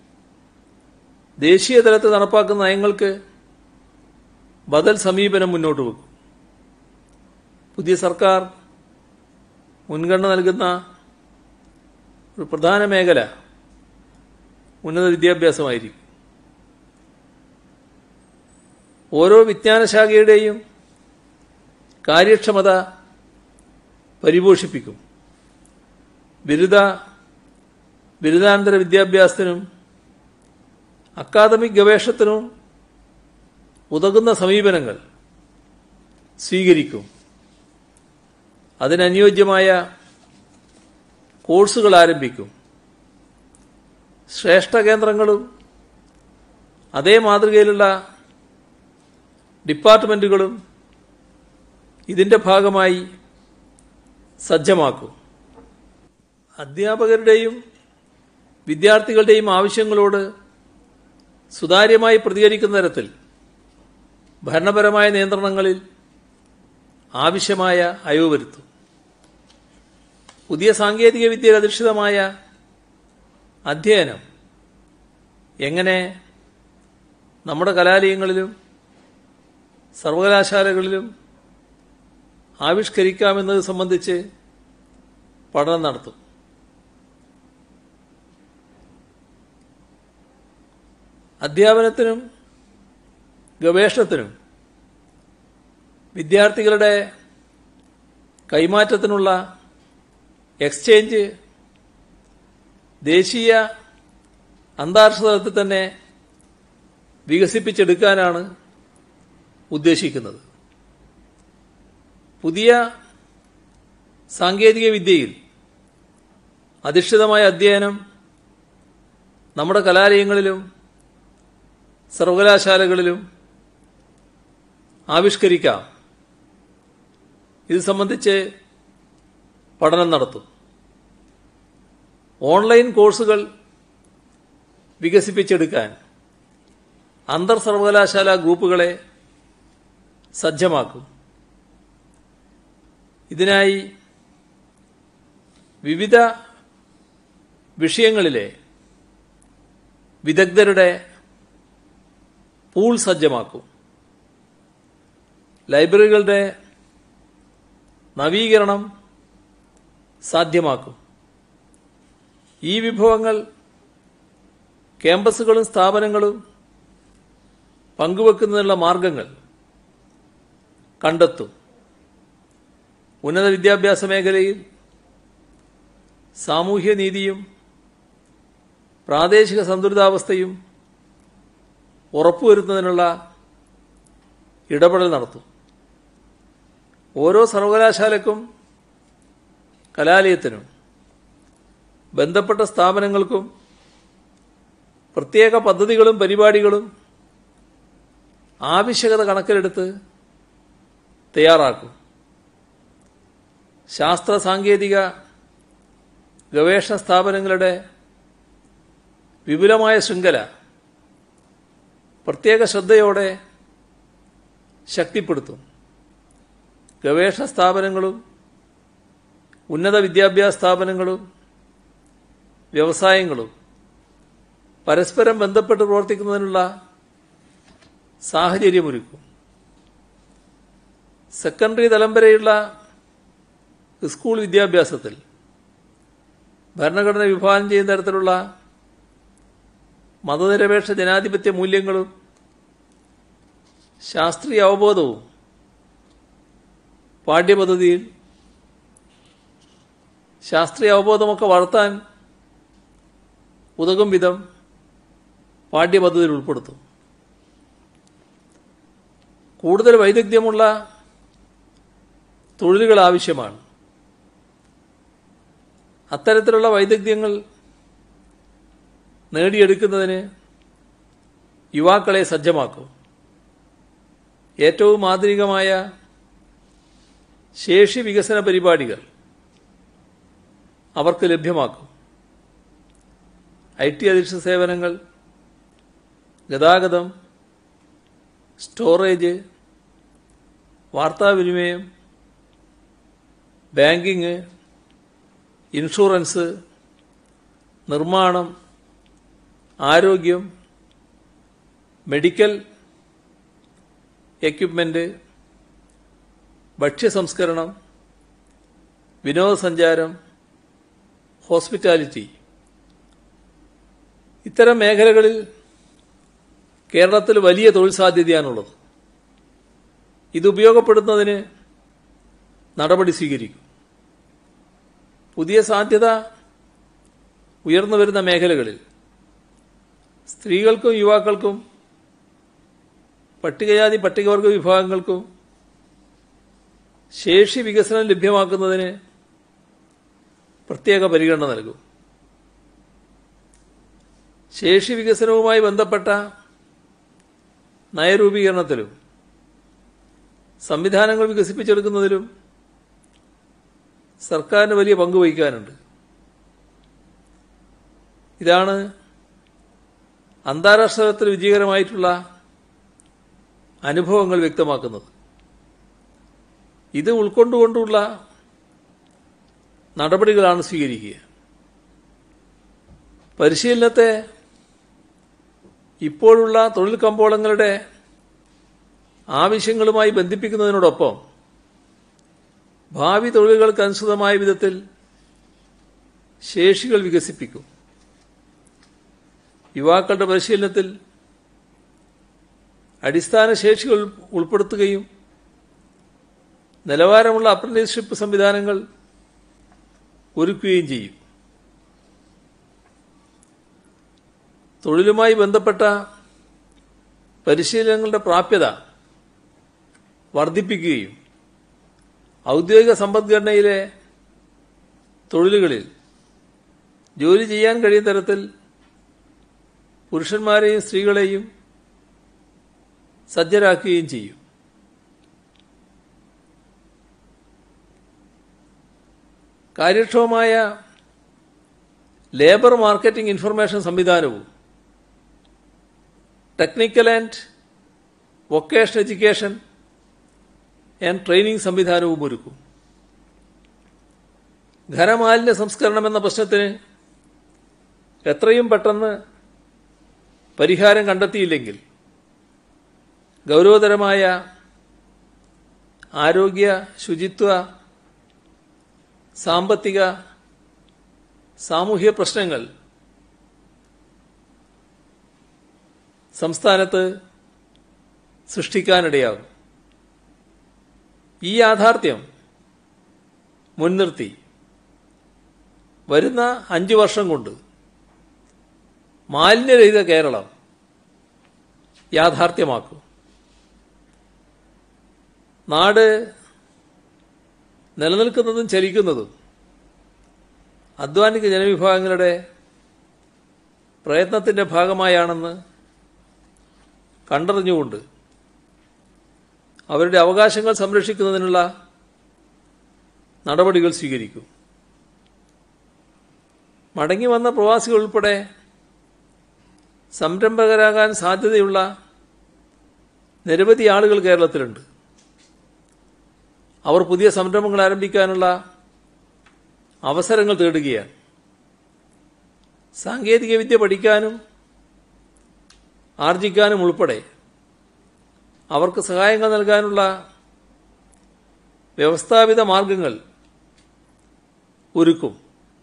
ദേശീയ തലത്തിൽ നടപ്പാക്കുന്ന നയങ്ങൾക്ക് ബദൽ സമീപനം മുന്നോട്ട് വെക്കും പുതിയ സർക്കാർ മുൻഗണന നൽകുന്ന ഒരു പ്രധാന മേഖല ഉന്നത വിദ്യാഭ്യാസമായിരിക്കും ഓരോ വിജ്ഞാനശാഖയുടെയും കാര്യക്ഷമത പരിപോഷിപ്പിക്കും ബിരുദ ബിരുദാനന്തര വിദ്യാഭ്യാസത്തിനും അക്കാദമിക് ഗവേഷണത്തിനും ഉതകുന്ന സമീപനങ്ങൾ സ്വീകരിക്കും അതിനനുയോജ്യമായ കോഴ്സുകൾ ആരംഭിക്കും ശ്രേഷ്ഠ കേന്ദ്രങ്ങളും അതേ മാതൃകയിലുള്ള ഡിപ്പാർട്ട്മെന്റുകളും ഇതിന്റെ ഭാഗമായി സജ്ജമാക്കും അധ്യാപകരുടെയും വിദ്യാർത്ഥികളുടെയും ആവശ്യങ്ങളോട് സുതാര്യമായി പ്രതികരിക്കുന്ന തരത്തിൽ ഭരണപരമായ നിയന്ത്രണങ്ങളിൽ ആവശ്യമായ അയവ് വരുത്തും പുതിയ സാങ്കേതിക വിദ്യയിൽ അധിഷ്ഠിതമായ അധ്യയനം എങ്ങനെ നമ്മുടെ കലാലയങ്ങളിലും സർവകലാശാലകളിലും ആവിഷ്കരിക്കാമെന്നത് സംബന്ധിച്ച് പഠനം നടത്തും അധ്യാപനത്തിനും ഗവേഷണത്തിനും വിദ്യാർത്ഥികളുടെ കൈമാറ്റത്തിനുള്ള എക്സ്ചേഞ്ച് ദേശീയ അന്താരാഷ്ട്ര തലത്തിൽ തന്നെ വികസിപ്പിച്ചെടുക്കാനാണ് ഉദ്ദേശിക്കുന്നത് പുതിയ സാങ്കേതിക വിദ്യയിൽ അധിഷ്ഠിതമായ അധ്യയനം നമ്മുടെ കലാലയങ്ങളിലും സർവകലാശാലകളിലും ആവിഷ്കരിക്കാം ഇത് സംബന്ധിച്ച് പഠനം നടത്തും ഓൺലൈൻ കോഴ്സുകൾ വികസിപ്പിച്ചെടുക്കാൻ അന്തർ സർവകലാശാല ഗ്രൂപ്പുകളെ സജ്ജമാക്കും ഇതിനായി വിവിധ വിഷയങ്ങളിലെ വിദഗ്ധരുടെ പൂൾ സജ്ജമാക്കും ലൈബ്രറികളുടെ നവീകരണം സാധ്യമാക്കും ഈ വിഭവങ്ങൾ ക്യാമ്പസുകളും സ്ഥാപനങ്ങളും പങ്കുവെക്കുന്നതിനുള്ള മാർഗങ്ങൾ കണ്ടെത്തും ഉന്നത വിദ്യാഭ്യാസ മേഖലയിൽ സാമൂഹ്യ നീതിയും പ്രാദേശിക സന്തുലിതാവസ്ഥയും ഉറപ്പുവരുത്തുന്നതിനുള്ള ഇടപെടൽ നടത്തും ഓരോ സർവകലാശാലക്കും കലാലയത്തിനും ബന്ധപ്പെട്ട സ്ഥാപനങ്ങൾക്കും പ്രത്യേക പദ്ധതികളും പരിപാടികളും ആവശ്യകത കണക്കിലെടുത്ത് തയ്യാറാക്കും ശാസ്ത്ര സാങ്കേതിക ഗവേഷണ സ്ഥാപനങ്ങളുടെ വിപുലമായ ശൃംഖല പ്രത്യേക ശ്രദ്ധയോടെ ശക്തിപ്പെടുത്തും ഗവേഷണ സ്ഥാപനങ്ങളും ഉന്നത വിദ്യാഭ്യാസ സ്ഥാപനങ്ങളും വ്യവസായങ്ങളും പരസ്പരം ബന്ധപ്പെട്ട് പ്രവർത്തിക്കുന്നതിനുള്ള സാഹചര്യമൊരുക്കും സെക്കൻഡറി തലം വരെയുള്ള സ്കൂൾ വിദ്യാഭ്യാസത്തിൽ ഭരണഘടന വിഭാവനം ചെയ്യുന്ന തരത്തിലുള്ള മതനിരപേക്ഷ ജനാധിപത്യ മൂല്യങ്ങളും ശാസ്ത്രീയ അവബോധവും പാഠ്യപദ്ധതിയിൽ ശാസ്ത്രീയ അവബോധമൊക്കെ വളർത്താൻ ഉതകും വിധം പാഠ്യപദ്ധതിയിൽ ഉൾപ്പെടുത്തും കൂടുതൽ വൈദഗ്ധ്യമുള്ള തൊഴിലുകൾ ആവശ്യമാണ് അത്തരത്തിലുള്ള വൈദഗ്ധ്യങ്ങൾ നേടിയെടുക്കുന്നതിന് യുവാക്കളെ സജ്ജമാക്കും ഏറ്റവും ആധുനികമായ ശേഷി വികസന പരിപാടികൾ അവർക്ക് ലഭ്യമാക്കും ഐ ടി അധിഷ്ഠിത സേവനങ്ങൾ ഗതാഗതം സ്റ്റോറേജ് വാർത്താവിനിമയം ബാങ്കിങ് ഇൻഷുറൻസ് നിർമ്മാണം ആരോഗ്യം മെഡിക്കൽ എക്യുപ്മെന്റ് ഭക്ഷ്യസംസ്കരണം വിനോദസഞ്ചാരം ഹോസ്പിറ്റാലിറ്റി ഇത്തരം മേഖലകളിൽ കേരളത്തിൽ വലിയ തൊഴിൽ സാധ്യതയാണുള്ളത് ഇത് ഉപയോഗപ്പെടുത്തുന്നതിന് നടപടി സ്വീകരിക്കും പുതിയ സാധ്യത ഉയർന്നു വരുന്ന മേഖലകളിൽ സ്ത്രീകൾക്കും യുവാക്കൾക്കും പട്ടികജാതി പട്ടികവർഗ വിഭാഗങ്ങൾക്കും ശേഷി വികസനം ലഭ്യമാക്കുന്നതിന് പ്രത്യേക പരിഗണന നൽകും ശേഷി വികസനവുമായി ബന്ധപ്പെട്ട നയരൂപീകരണത്തിലും സംവിധാനങ്ങൾ വികസിപ്പിച്ചെടുക്കുന്നതിലും സർക്കാരിന് വലിയ പങ്ക് വഹിക്കാനുണ്ട് ഇതാണ് അന്താരാഷ്ട്ര തലത്തിൽ വിജയകരമായിട്ടുള്ള അനുഭവങ്ങൾ വ്യക്തമാക്കുന്നത് ഇത് ഉൾക്കൊണ്ടുകൊണ്ടുള്ള നടപടികളാണ് സ്വീകരിക്കുക പരിശീലനത്തെ ഇപ്പോഴുള്ള തൊഴിൽ കമ്പോളങ്ങളുടെ ആവശ്യങ്ങളുമായി ബന്ധിപ്പിക്കുന്നതിനോടൊപ്പം ഭാവി തൊഴിലുകൾക്ക് അനുസൃതമായ വിധത്തിൽ ശേഷികൾ വികസിപ്പിക്കും യുവാക്കളുടെ പരിശീലനത്തിൽ അടിസ്ഥാന ശേഷികൾ ഉൾപ്പെടുത്തുകയും നിലവാരമുള്ള അപ്രന്റീസ്ഷിപ്പ് സംവിധാനങ്ങൾ ഒരുക്കുകയും ചെയ്യും തൊഴിലുമായി ബന്ധപ്പെട്ട പരിശീലനങ്ങളുടെ പ്രാപ്യത വർദ്ധിപ്പിക്കുകയും ഔദ്യോഗിക സമ്പദ്ഘടനയിലെ തൊഴിലുകളിൽ ജോലി ചെയ്യാൻ കഴിയുന്ന തരത്തിൽ പുരുഷന്മാരെയും സ്ത്രീകളെയും സജ്ജരാക്കുകയും ചെയ്യും കാര്യക്ഷമമായ ലേബർ മാർക്കറ്റിംഗ് ഇൻഫർമേഷൻ സംവിധാനവും technical and vocational education and training സംവിധാനവും ഒരുക്കും ഖരമാലിന്യ സംസ്കരണം എന്ന പ്രശ്നത്തിന് എത്രയും പെട്ടെന്ന് പരിഹാരം കണ്ടെത്തിയില്ലെങ്കിൽ ഗൗരവതരമായ ആരോഗ്യ ശുചിത്വ സാമ്പത്തിക സാമൂഹ്യ പ്രശ്നങ്ങൾ സംസ്ഥാനത്ത് സൃഷ്ടിക്കാനിടയാകും ഈ യാഥാർത്ഥ്യം മുൻനിർത്തി വരുന്ന അഞ്ചു വർഷം കൊണ്ട് മാലിന്യരഹിത കേരളം യാഥാർത്ഥ്യമാക്കും നാട് നിലനിൽക്കുന്നതും ചലിക്കുന്നതും അധ്വാനിക ജനവിഭാഗങ്ങളുടെ പ്രയത്നത്തിന്റെ ഭാഗമായാണെന്ന് കണ്ടറിഞ്ഞുകൊണ്ട് അവരുടെ അവകാശങ്ങൾ സംരക്ഷിക്കുന്നതിനുള്ള നടപടികൾ സ്വീകരിക്കും മടങ്ങി വന്ന പ്രവാസികൾ ഉൾപ്പെടെ സംരംഭകരാകാൻ സാധ്യതയുള്ള നിരവധി ആളുകൾ കേരളത്തിലുണ്ട് അവർ പുതിയ സംരംഭങ്ങൾ ആരംഭിക്കാനുള്ള അവസരങ്ങൾ തേടുകയാണ് സാങ്കേതികവിദ്യ പഠിക്കാനും ആർജിക്കാനും ഉൾപ്പെടെ അവർക്ക് സഹായങ്ങൾ നൽകാനുള്ള വ്യവസ്ഥാപിത മാർഗങ്ങൾ ഒരുക്കും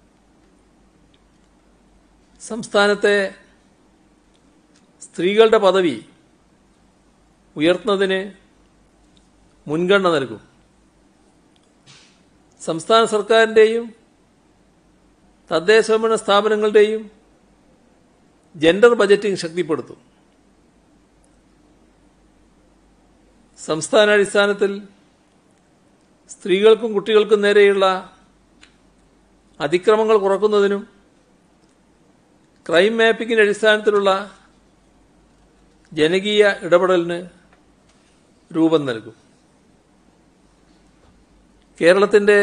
സംസ്ഥാനത്തെ സ്ത്രീകളുടെ പദവി ഉയർത്തുന്നതിന് മുൻഗണന നൽകും സംസ്ഥാന സർക്കാരിൻ്റെയും തദ്ദേശ സ്വയംഭരണ സ്ഥാപനങ്ങളുടെയും ജെൻഡർ ബജറ്റിംഗ് ശക്തിപ്പെടുത്തും സംസ്ഥാനാടിസ്ഥാനത്തിൽ സ്ത്രീകൾക്കും കുട്ടികൾക്കും നേരെയുള്ള അതിക്രമങ്ങൾ കുറക്കുന്നതിനും ക്രൈം മാപ്പിംഗിന്റെ അടിസ്ഥാനത്തിലുള്ള ജനകീയ ഇടപെടലിന് രൂപം നൽകും കേരളത്തിന്റെ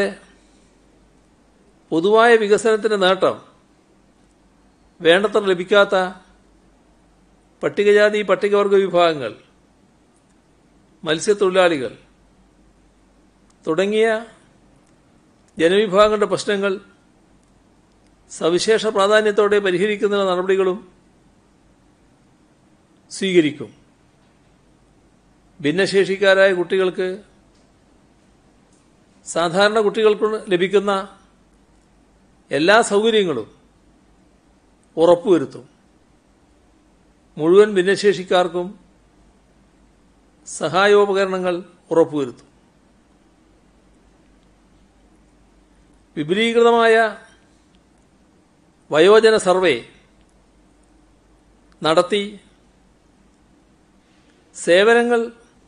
പൊതുവായ വികസനത്തിന്റെ നേട്ടം വേണ്ടത്ര ലഭിക്കാത്ത പട്ടികജാതി പട്ടികവർഗ വിഭാഗങ്ങൾ മത്സ്യത്തൊഴിലാളികൾ തുടങ്ങിയ ജനവിഭാഗങ്ങളുടെ പ്രശ്നങ്ങൾ സവിശേഷ പ്രാധാന്യത്തോടെ പരിഹരിക്കുന്ന നടപടികളും സ്വീകരിക്കും ഭിന്നശേഷിക്കാരായ കുട്ടികൾക്ക് സാധാരണ കുട്ടികൾക്ക് ലഭിക്കുന്ന എല്ലാ സൗകര്യങ്ങളും ഉറപ്പുവരുത്തും മുഴുവൻ ഭിന്നശേഷിക്കാർക്കും സഹായോപകരണങ്ങൾ ഉറപ്പുവരുത്തും വിപുലീകൃതമായ വയോജന സർവേ നടത്തി സേവനങ്ങൾ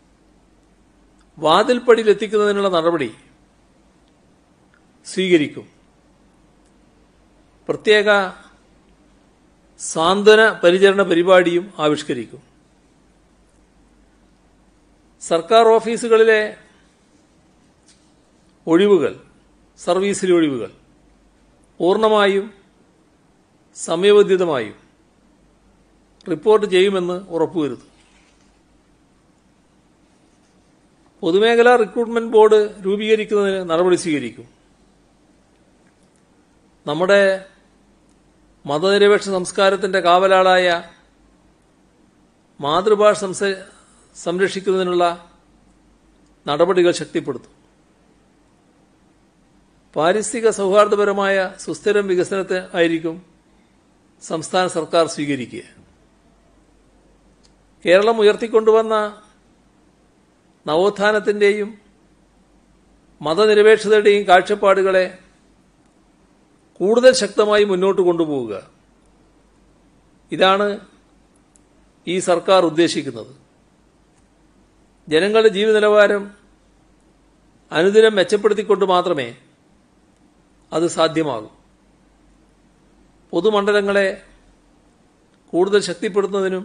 വാതിൽപ്പടിയിലെത്തിക്കുന്നതിനുള്ള നടപടി സ്വീകരിക്കും പ്രത്യേക സാന്ത്വന പരിചരണ പരിപാടിയും ആവിഷ്കരിക്കും സർക്കാർ ഓഫീസുകളിലെ ഒഴിവുകൾ സർവീസിലെ ഒഴിവുകൾ പൂർണ്ണമായും സമയബന്ധിതമായും റിപ്പോർട്ട് ചെയ്യുമെന്ന് ഉറപ്പുവരുത്തും പൊതുമേഖലാ റിക്രൂട്ട്മെന്റ് ബോർഡ് രൂപീകരിക്കുന്നതിന് നടപടി സ്വീകരിക്കും നമ്മുടെ മതനിരപേക്ഷ സംസ്കാരത്തിന്റെ കാവലാളായ മാതൃഭാഷ സംസ- സംരക്ഷിക്കുന്നതിനുള്ള നടപടികൾ ശക്തിപ്പെടുത്തും പാരിസ്ഥിതിക സൗഹാർദ്ദപരമായ സുസ്ഥിരം വികസനത്തെ ആയിരിക്കും സംസ്ഥാന സർക്കാർ സ്വീകരിക്കുക കേരളം ഉയർത്തിക്കൊണ്ടുവന്ന നവോത്ഥാനത്തിന്റെയും മതനിരപേക്ഷതയുടെയും കാഴ്ചപ്പാടുകളെ കൂടുതൽ ശക്തമായി മുന്നോട്ട് കൊണ്ടുപോവുക ഇതാണ് ഈ സർക്കാർ ഉദ്ദേശിക്കുന്നത് ജനങ്ങളുടെ ജീവിത നിലവാരം അനുദിനം മെച്ചപ്പെടുത്തിക്കൊണ്ട് മാത്രമേ അത് സാധ്യമാകൂ പൊതുമണ്ഡലങ്ങളെ കൂടുതൽ ശക്തിപ്പെടുത്തുന്നതിനും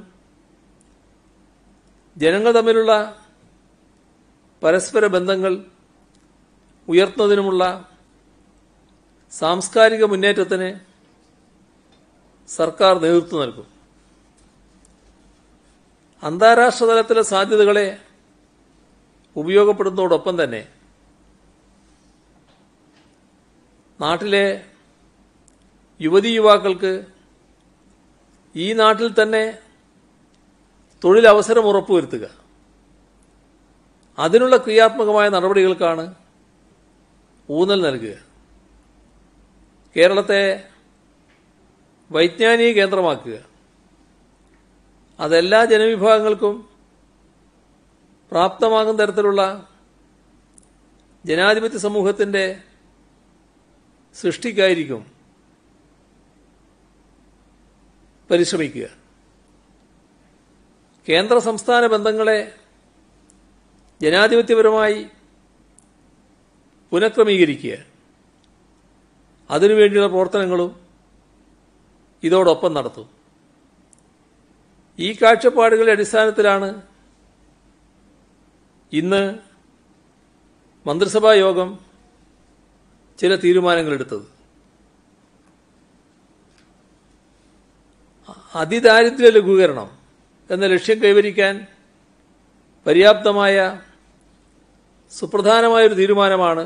ജനങ്ങൾ തമ്മിലുള്ള പരസ്പര ബന്ധങ്ങൾ ഉയർത്തുന്നതിനുമുള്ള സാംസ്കാരിക മുന്നേറ്റത്തിന് സർക്കാർ നേതൃത്വം നൽകും അന്താരാഷ്ട്ര തലത്തിലെ സാധ്യതകളെ ഉപയോഗപ്പെടുന്നതോടൊപ്പം തന്നെ നാട്ടിലെ യുവതി യുവാക്കൾക്ക് ഈ നാട്ടിൽ തന്നെ തൊഴിലവസരം ഉറപ്പുവരുത്തുക അതിനുള്ള ക്രിയാത്മകമായ നടപടികൾക്കാണ് ഊന്നൽ നൽകുക കേരളത്തെ വൈജ്ഞാനിക കേന്ദ്രമാക്കുക അതെല്ലാ ജനവിഭാഗങ്ങൾക്കും പ്രാപ്തമാകുന്ന തരത്തിലുള്ള ജനാധിപത്യ സമൂഹത്തിന്റെ സൃഷ്ടിക്കായിരിക്കും പരിശ്രമിക്കുക കേന്ദ്ര സംസ്ഥാന ബന്ധങ്ങളെ ജനാധിപത്യപരമായി പുനഃക്രമീകരിക്കുക അതിനുവേണ്ടിയുള്ള പ്രവർത്തനങ്ങളും ഇതോടൊപ്പം നടത്തും ഈ കാഴ്ചപ്പാടുകളുടെ അടിസ്ഥാനത്തിലാണ് ഇന്ന് മന്ത്രിസഭാ യോഗം ചില തീരുമാനങ്ങളെടുത്തത് അതിദാരിദ്ര്യ ലഘൂകരണം എന്ന ലക്ഷ്യം കൈവരിക്കാൻ പര്യാപ്തമായ സുപ്രധാനമായൊരു തീരുമാനമാണ്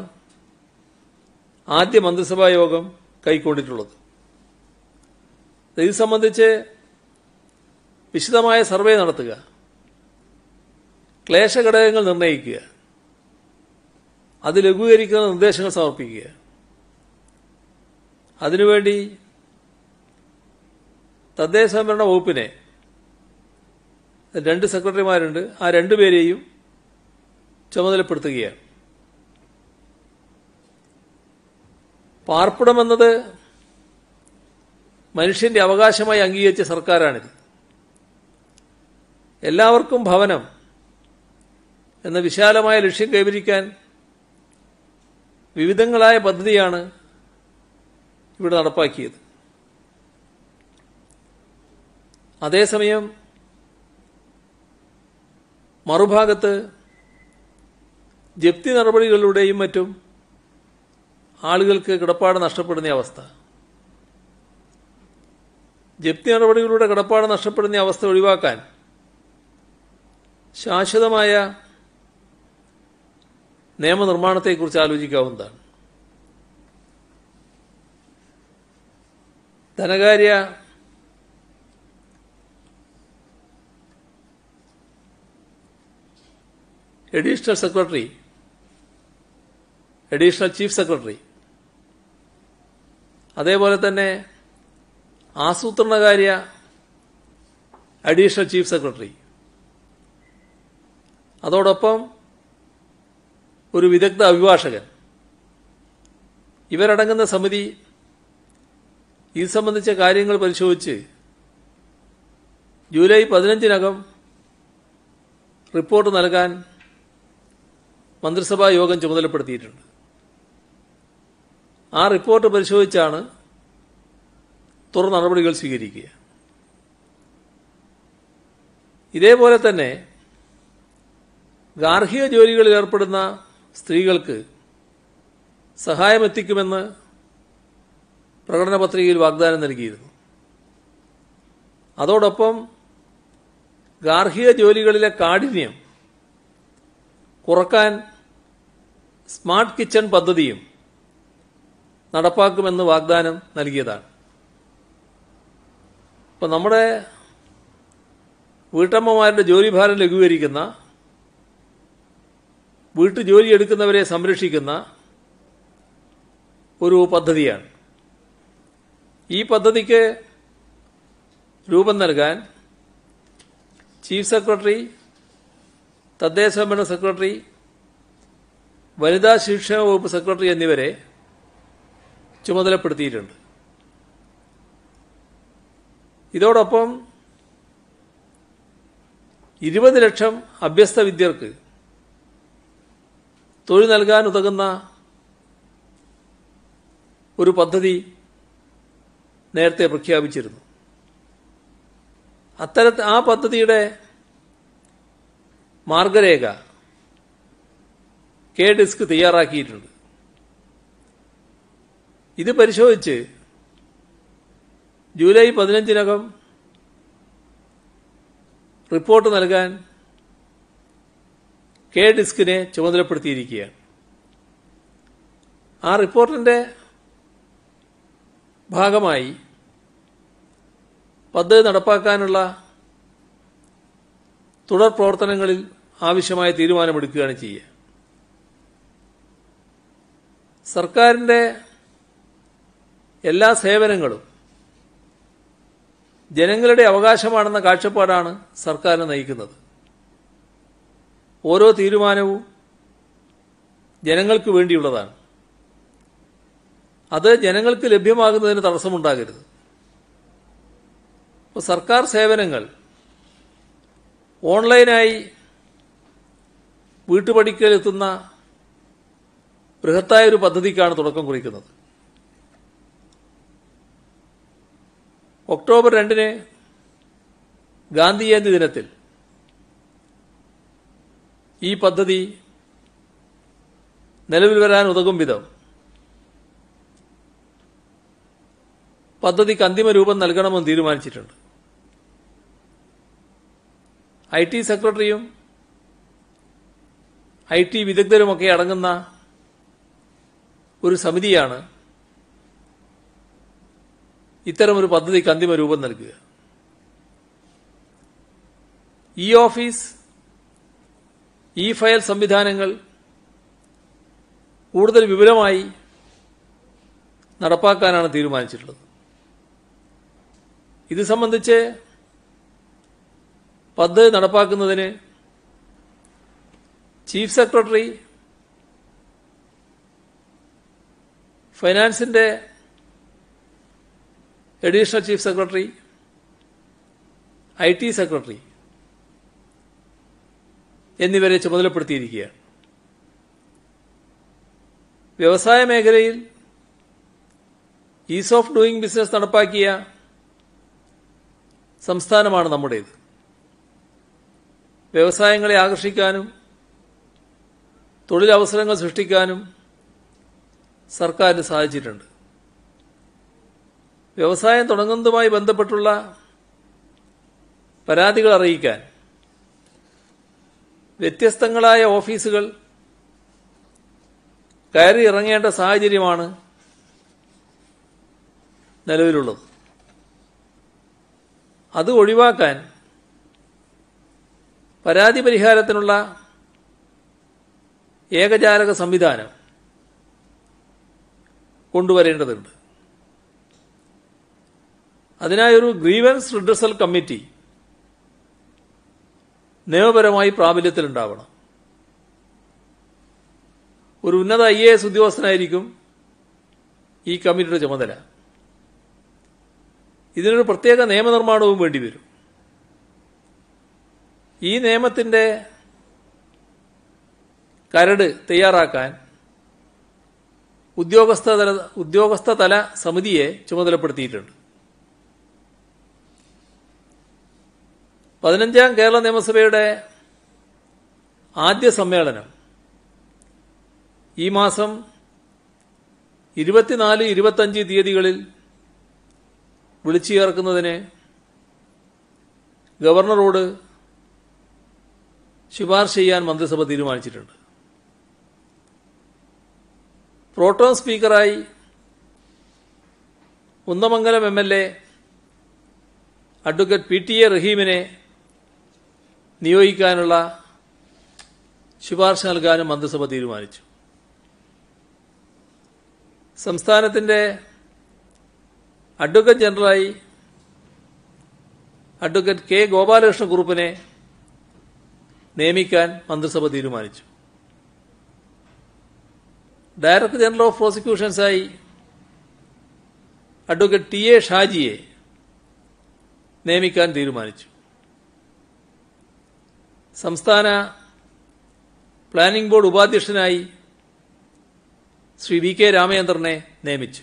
ആദ്യ മന്ത്രിസഭാ യോഗം കൈക്കൊണ്ടിട്ടുള്ളത് ഇത് സംബന്ധിച്ച് വിശദമായ സർവേ നടത്തുക ക്ലേശഘടകങ്ങൾ നിർണ്ണയിക്കുക അത് ലഘൂകരിക്കുന്ന നിർദ്ദേശങ്ങൾ സമർപ്പിക്കുക അതിനുവേണ്ടി തദ്ദേശ സംവരണ വകുപ്പിനെ രണ്ട് സെക്രട്ടറിമാരുണ്ട് ആ രണ്ടുപേരെയും ചുമതലപ്പെടുത്തുകയാണ് പാർപ്പിടം എന്നത് മനുഷ്യന്റെ അവകാശമായി അംഗീകരിച്ച സർക്കാരാണിത് എല്ലാവർക്കും ഭവനം എന്ന വിശാലമായ ലക്ഷ്യം കൈവരിക്കാൻ വിവിധങ്ങളായ പദ്ധതിയാണ് ഇവിടെ നടപ്പാക്കിയത് അതേസമയം മറുഭാഗത്ത് ജപ്തി നടപടികളിലൂടെയും മറ്റും ആളുകൾക്ക് കിടപ്പാട് നഷ്ടപ്പെടുന്ന അവസ്ഥ ജപ്തി നടപടികളിലൂടെ കിടപ്പാട് നഷ്ടപ്പെടുന്ന അവസ്ഥ ഒഴിവാക്കാൻ ശാശ്വതമായ നിയമനിർമ്മാണത്തെക്കുറിച്ച് ആലോചിക്കാവുന്നതാണ് ധനകാര്യ additional secretary additional chief secretary അതേപോലെ തന്നെ ആസൂത്രണകാര്യ അഡീഷണൽ ചീഫ് സെക്രട്ടറി അതോടൊപ്പം ഒരു വിദഗ്ധ അഭിഭാഷകൻ ഇവരടങ്ങുന്ന സമിതി ഇത് സംബന്ധിച്ച കാര്യങ്ങൾ പരിശോധിച്ച് ജൂലൈ പതിനഞ്ചിനകം റിപ്പോർട്ട് നൽകാൻ മന്ത്രിസഭാ യോഗം ചുമതലപ്പെടുത്തിയിട്ടുണ്ട് ആ റിപ്പോർട്ട് പരിശോധിച്ചാണ് തുടർ നടപടികൾ സ്വീകരിക്കുക ഇതേപോലെ തന്നെ ഗാർഹിക ജോലികളിൽ ഏർപ്പെടുന്ന സ്ത്രീകൾക്ക് സഹായമെത്തിക്കുമെന്ന് പ്രകടന പത്രികയിൽ വാഗ്ദാനം നൽകിയിരുന്നു അതോടൊപ്പം ഗാർഹിക ജോലികളിലെ കാഠിന്യം കുറക്കാൻ സ്മാർട്ട് കിച്ചൺ പദ്ധതിയും നടപ്പാക്കുമെന്ന് വാഗ്ദാനം നൽകിയതാണ് ഇപ്പം നമ്മുടെ വീട്ടമ്മമാരുടെ ജോലിഭാരം ലഘൂകരിക്കുന്ന വീട്ടു ജോലി എടുക്കുന്നവരെ സംരക്ഷിക്കുന്ന ഒരു പദ്ധതിയാണ് ഈ പദ്ധതിക്ക് രൂപം നൽകാൻ ചീഫ് സെക്രട്ടറി തദ്ദേശ ഭരണ സെക്രട്ടറി വനിതാ ശിക്ഷണ വകുപ്പ് സെക്രട്ടറി എന്നിവരെ ചുമതലപ്പെടുത്തിയിട്ടുണ്ട് ഇതോടൊപ്പം ഇരുപത് ലക്ഷം അഭ്യസ്ത വിദ്യർക്ക് തൊഴിൽ നൽകാൻ ഉതകുന്ന ഒരു പദ്ധതി നേരത്തെ പ്രഖ്യാപിച്ചിരുന്നു അത്തരത്തിൽ ആ പദ്ധതിയുടെ മാർഗരേഖ കെ ഡിസ്ക് തയ്യാറാക്കിയിട്ടുണ്ട് ഇത് പരിശോധിച്ച് ജൂലൈ പതിനഞ്ചിനകം റിപ്പോർട്ട് നൽകാൻ കെ ഡിസ്കിനെ ചുമതലപ്പെടുത്തിയിരിക്കുകയാണ് ആ റിപ്പോർട്ടിന്റെ ഭാഗമായി പദ്ധതി നടപ്പാക്കാനുള്ള തുടർ പ്രവർത്തനങ്ങളിൽ ആവശ്യമായ തീരുമാനമെടുക്കുകയാണ് ചെയ്യുക സർക്കാരിന്റെ എല്ലാ സേവനങ്ങളും ജനങ്ങളുടെ അവകാശമാണെന്ന കാഴ്ചപ്പാടാണ് സർക്കാരിനെ നയിക്കുന്നത് ഓരോ തീരുമാനവും ജനങ്ങൾക്ക് വേണ്ടിയുള്ളതാണ് അത് ജനങ്ങൾക്ക് ലഭ്യമാകുന്നതിന് തടസ്സമുണ്ടാകരുത് ഇപ്പോൾ സർക്കാർ സേവനങ്ങൾ ഓൺലൈനായി വീട്ടുപടിക്കലെത്തുന്ന ബൃഹത്തായ ഒരു പദ്ധതിക്കാണ് തുടക്കം കുറിക്കുന്നത് ഒക്ടോബർ രണ്ടിന് ഗാന്ധി ജയന്തി ദിനത്തിൽ ഈ പദ്ധതി നിലവിൽ വരാൻ ഉതകും വിധം പദ്ധതിക്ക് അന്തിമ രൂപം നൽകണമെന്ന് തീരുമാനിച്ചിട്ടുണ്ട് ഐ ടി സെക്രട്ടറിയും ഐ ടി വിദഗ്ധരുമൊക്കെ അടങ്ങുന്ന ഒരു സമിതിയാണ് ഇത്തരമൊരു പദ്ധതിക്ക് അന്തിമ രൂപം നൽകുക ഇ ഓഫീസ് ഇ ഫയൽ സംവിധാനങ്ങൾ കൂടുതൽ വിപുലമായി നടപ്പാക്കാനാണ് തീരുമാനിച്ചിട്ടുള്ളത് ഇത് സംബന്ധിച്ച് പദ്ധതി നടപ്പാക്കുന്നതിന് ചീഫ് സെക്രട്ടറി ഫൈനാൻസിന്റെ additional chief secretary I T secretary എന്നിവരെ ചുമതലപ്പെടുത്തിയിരിക്കുകയാണ് വ്യവസായ മേഖലയിൽ ഈസ് ഓഫ് ഡൂയിങ് ബിസിനസ് നടപ്പാക്കിയ സംസ്ഥാനമാണ് നമ്മുടേത് വ്യവസായങ്ങളെ ആകർഷിക്കാനും തൊഴിലവസരങ്ങൾ സൃഷ്ടിക്കാനും സർക്കാരിന് സാധിച്ചിട്ടുണ്ട് വ്യവസായം തുടങ്ങുന്നതുമായി ബന്ധപ്പെട്ടുള്ള പരാതികൾ അറിയിക്കാൻ വ്യത്യസ്തങ്ങളായ ഓഫീസുകൾ കയറി ഇറങ്ങേണ്ട സാഹചര്യമാണ് നിലവിലുള്ളത് അത് ഒഴിവാക്കാൻ പരാതി പരിഹാരത്തിനുള്ള ഏകജാലക സംവിധാനം കൊണ്ടുവരേണ്ടതുണ്ട് അതിനായൊരു ഗ്രീവൻസ് റിഡ്രസൽ കമ്മിറ്റി നിയമപരമായി പ്രാബല്യത്തിലുണ്ടാവണം ഒരു ഉന്നത ഐ എ എസ് ഉദ്യോഗസ്ഥനായിരിക്കും ഈ കമ്മിറ്റിയുടെ ചുമതല ഇതിനൊരു പ്രത്യേക നിയമനിർമ്മാണവും വേണ്ടിവരും ഈ നിയമത്തിന്റെ കരട് തയ്യാറാക്കാൻ ഉദ്യോഗസ്ഥതല ഉദ്യോഗസ്ഥതല സമിതിയെ ചുമതലപ്പെടുത്തിയിട്ടുണ്ട് പതിനഞ്ചാം കേരള നിയമസഭയുടെ ആദ്യ സമ്മേളനം ഈ മാസം ഇരുപത്തിനാല് ഇരുപത്തഞ്ച് തീയതികളിൽ വിളിച്ചു ചേർക്കുന്നതിന് ഗവർണറോട് ശുപാർശ ചെയ്യാൻ മന്ത്രിസഭ തീരുമാനിച്ചിട്ടുണ്ട് പ്രോട്ടോൺ സ്പീക്കറായി Kunnamangalam M L A advocate P T A റഹീമിനെ നിയോഗിക്കാനുള്ള ശുപാർശ നൽകാനും മന്ത്രിസഭ തീരുമാനിച്ചു സംസ്ഥാനത്തിന്റെ അഡ്വക്കേറ്റ് ജനറലായി അഡ്വക്കേറ്റ് കെ ഗോപാലകൃഷ്ണ കുറുപ്പിനെ നിയമിക്കാൻ മന്ത്രിസഭ തീരുമാനിച്ചു ഡയറക്ടർ ജനറൽ ഓഫ് പ്രോസിക്യൂഷൻസായി അഡ്വക്കേറ്റ് ടി എ ഷാജിയെ നിയമിക്കാൻ തീരുമാനിച്ചു സംസ്ഥാന പ്ലാനിംഗ് ബോർഡ് ഉപാധ്യക്ഷനായി ശ്രീ വി കെ രാമചന്ദ്രനെ നിയമിച്ചു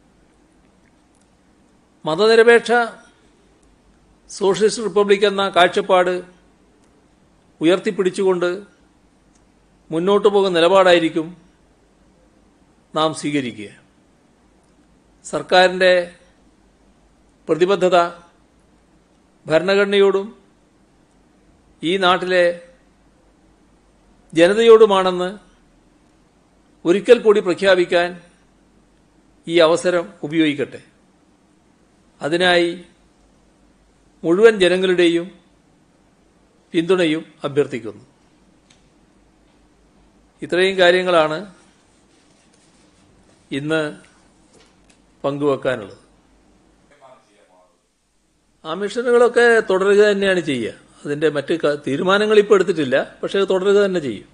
മതനിരപേക്ഷ സോഷ്യലിസ്റ്റ് റിപ്പബ്ലിക് എന്ന കാഴ്ചപ്പാട് ഉയർത്തിപ്പിടിച്ചുകൊണ്ട് മുന്നോട്ടു പോകുന്ന നിലപാടായിരിക്കും നാം സ്വീകരിക്കുക സർക്കാരിന്റെ പ്രതിബദ്ധത ഭരണഘടനയോടും ഈ നാട്ടിലെ ജനതയോടുമാണെന്ന് ഒരിക്കൽ കൂടി പ്രഖ്യാപിക്കാൻ ഈ അവസരം ഉപയോഗിക്കട്ടെ അതിനായി മുഴുവൻ ജനങ്ങളുടെയും പിന്തുണയും അഭ്യർത്ഥിക്കുന്നു ഇത്രയും കാര്യങ്ങളാണ് ഇന്ന് പങ്കുവെക്കാനുള്ളത് ആ മിഷനുകളൊക്കെ തുടരുക തന്നെയാണ് ചെയ്യുക അതിന്റെ മറ്റ് ക- തീരുമാനങ്ങൾ ഇപ്പോൾ എടുത്തിട്ടില്ല പക്ഷേ അത് തുടരുക തന്നെ ചെയ്യും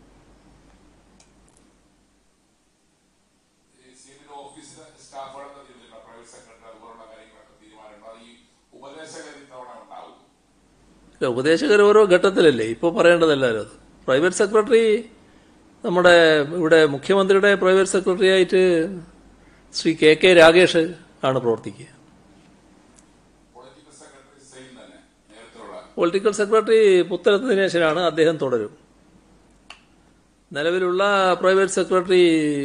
ഈ സീനിയർ ഓഫീസിലെ സ്റ്റാഫുകളൊക്കെ തീരുമാനം പ്രൈവറ്റ് സെക്രട്ടറി അതുപോലുള്ള കാര്യങ്ങളൊക്കെ തീരുമാനമുണ്ട് അത് ഈ ഉപദേശകർ ഇത്തവണ ഉണ്ടാവും ഇല്ല, ഉപദേശകർ ഓരോ ഘട്ടത്തിലല്ലേ ഇപ്പോൾ പറയേണ്ടതല്ലല്ലോ അത് പ്രൈവറ്റ് സെക്രട്ടറി നമ്മുടെ ഇവിടെ മുഖ്യമന്ത്രിയുടെ പ്രൈവറ്റ് സെക്രട്ടറി ആയിട്ട് ശ്രീ കെ കെ രാഗേഷ് ആണ് പ്രവർത്തിക്കുക പൊളിറ്റിക്കൽ സെക്രട്ടറി സെയിം തന്നെ നേരത്തെയുള്ള പൊളിറ്റിക്കൽ സെക്രട്ടറി പുത്തലത്ത് ദിനേശനാണ് അദ്ദേഹം തുടരും നിലവിലുള്ള പ്രൈവറ്റ് സെക്രട്ടറി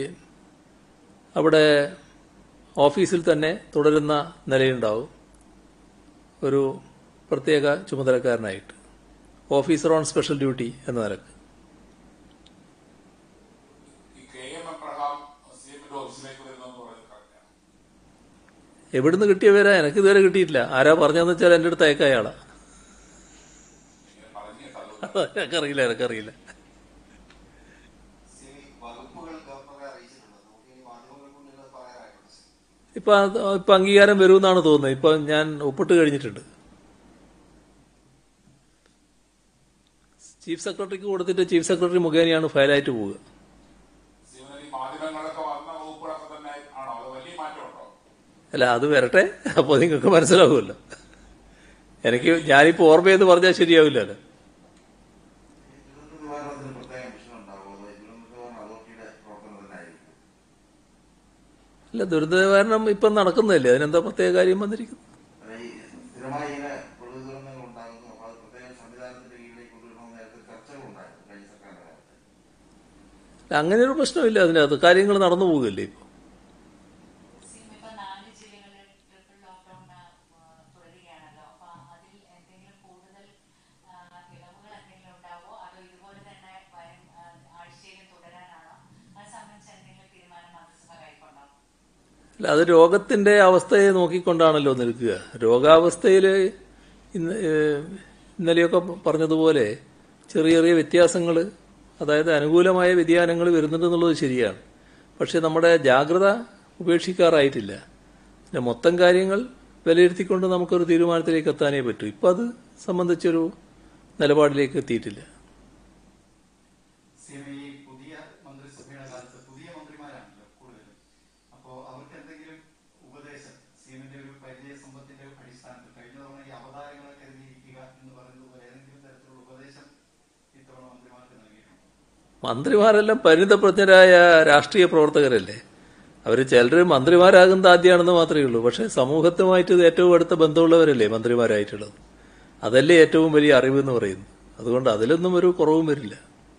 അവിടെ ഓഫീസിൽ തന്നെ തുടരുന്ന നിലയുണ്ടാവും ഒരു പ്രത്യേക ചുമതലക്കാരനായിട്ട് ഓഫീസർ ഓൺ സ്പെഷ്യൽ ഡ്യൂട്ടി എന്ന നിലക്ക് ഈ കെ എം എബ്രഹാം സി എമ്മിന്റെ ഓഫീസിലേക്ക് വരുന്നെന്ന് പറയുന്നത് കറക്റ്റാണ് എവിടുന്ന് കിട്ടിയ പേരാ എനിക്ക് ഇതുവരെ കിട്ടിയിട്ടില്ല ആരാ പറഞ്ഞതെന്ന് വെച്ചാൽ എൻ്റെ അടുത്ത് അയക്ക അയാളാ ഇങ്ങനെ പറഞ്ഞേ തള്ളു എനിക്കറിയില്ല എനിക്കറിയില്ല സിവിൽ വകുപ്പുകൾ ഗവർണറെ അറിയിച്ചിട്ടുണ്ട് നമുക്ക് ഇനി മാധ്യമങ്ങൾ മുന്നിൽ അത് പറയാനായിട്ടുണ്ട് ഇപ്പൊ അത് ഇപ്പൊ അംഗീകാരം വരുമെന്നാണ് തോന്നുന്നത് ഇപ്പൊ ഞാൻ ഒപ്പിട്ട് കഴിഞ്ഞിട്ടുണ്ട് ചീഫ് സെക്രട്ടറിക്ക് കൊടുത്തിട്ട് ചീഫ് സെക്രട്ടറി മുഖേനയാണ് ഫയലായിട്ട് പോവുക സീമനിൽ ഈ മാധ്യമങ്ങളൊക്കെ വന്ന വകുപ്പുകളൊക്കെ തന്നെ ആണോ അത് വലിയ മാറ്റമുണ്ടോ അല്ല അത് വരട്ടെ അപ്പോൾ നിങ്ങൾക്ക് മനസ്സിലാവുമല്ലോ എനിക്ക് ഞാനിപ്പോ ഓർമ്മയെന്ന് പറഞ്ഞാൽ ശരിയാവില്ലല്ലോ ദുരന്ത നിവാരണത്തിന് പ്രത്യേക മിഷൻ ഉണ്ടാകുമോ അതോ ദുരന്ത നിവാരണ അതോറിറ്റിയുടെ പ്രവർത്തനം തന്നെ ആയിരിക്കും ഇല്ല ദുരന്ത നിവാരണം ഇപ്പം നടക്കുന്നതല്ലേ അതിനെന്താ പ്രത്യേക കാര്യം വന്നിരിക്കുന്നു അല്ല, ഈ സ്ഥിരമായി ഇങ്ങനെ പ്രകൃതി ദുരന്തങ്ങൾ ഉണ്ടാകുന്നു അപ്പോൾ അത് പ്രത്യേക സംവിധാനത്തിന്റെ കീഴിലേക്ക് കൊണ്ടുവരണമെന്ന് നേരത്തെ ചർച്ചകൾ ഉണ്ടായിരുന്നു കഴിഞ്ഞ സർക്കാരിന്റെ കാലത്ത് അല്ല, അങ്ങനെ ഒരു പ്രശ്നമില്ല അതിനകത്ത് കാര്യങ്ങൾ നടന്നു പോവുകയല്ലേ ഇപ്പോൾ സിം ഇപ്പൊ നാല് ജില്ലകളിൽ ട്രിപ്പിൾ ലോക്ക്ഡൌൺ തുടരുകയാണല്ലോ അപ്പൊ അതിൽ എന്തെങ്കിലും കൂടുതൽ ആ, ഇളവുകൾ എന്തെങ്കിലും ഉണ്ടാവോ അതോ ഇതുപോലെ തന്നെ വരും ആ, ആഴ്ചയിലും തുടരാനാണോ അത് സംബന്ധിച്ച് എന്തെങ്കിലും തീരുമാനം മന്ത്രിസഭ കൈക്കൊണ്ടോ അല്ല അത് രോഗത്തിന്റെ അവസ്ഥയെ നോക്കിക്കൊണ്ടാണല്ലോ നിൽക്കുക രോഗാവസ്ഥയിൽ ഇന്ന് ഏഹ്, ഇന്നലെയൊക്കെ പറഞ്ഞതുപോലെ ചെറിയ ചെറിയ വ്യത്യാസങ്ങൾ അതായത് അനുകൂലമായ വ്യതിയാനങ്ങൾ വരുന്നുണ്ടെന്നുള്ളത് ശരിയാണ് പക്ഷെ നമ്മുടെ ജാഗ്രത ഉപേക്ഷിക്കാറായിട്ടില്ല പിന്നെ മൊത്തം കാര്യങ്ങൾ വിലയിരുത്തിക്കൊണ്ട് നമുക്കൊരു തീരുമാനത്തിലേക്ക് എത്താനേ പറ്റൂ ഇപ്പം അത് സംബന്ധിച്ചൊരു നിലപാടിലേക്ക് എത്തിയിട്ടില്ല സിഎം ഈ പുതിയ മന്ത്രിസഭയുടെ കാലത്ത് പുതിയ മന്ത്രിമാരാണല്ലോ കൂടുതലും അപ്പോ അവർക്ക് എന്തെങ്കിലും ഉപദേശം സിഎമ്മിന്റെ ഒരു പരിചയ സമ്പത്തിന്റെ അടിസ്ഥാനത്തിൽ കഴിഞ്ഞ തവണ ഈ അവതാരങ്ങളെ കരുതിയിരിക്കുക എന്ന് പറയുന്നത് പോലെ ഏതെങ്കിലും തരത്തിലുള്ള ഉപദേശം ഇത്തവണ മന്ത്രിമാർക്ക് നൽകിയിട്ടുണ്ടോ മന്ത്രിമാരെല്ലാം പരിണിതപ്രജ്ഞരായ രാഷ്ട്രീയ പ്രവർത്തകരല്ലേ അവർ ചിലർ മന്ത്രിമാരാകുന്നത് ആദ്യമാണെന്ന് മാത്രമേ ഉള്ളൂ പക്ഷേ സമൂഹത്തുമായിട്ട് ഇത് ഏറ്റവും അടുത്ത ബന്ധമുള്ളവരല്ലേ മന്ത്രിമാരായിട്ടുള്ളത് അതല്ലേ ഏറ്റവും വലിയ അറിവ് എന്ന് പറയുന്നത് അതുകൊണ്ട് അതിലൊന്നും ഒരു കുറവും വരില്ല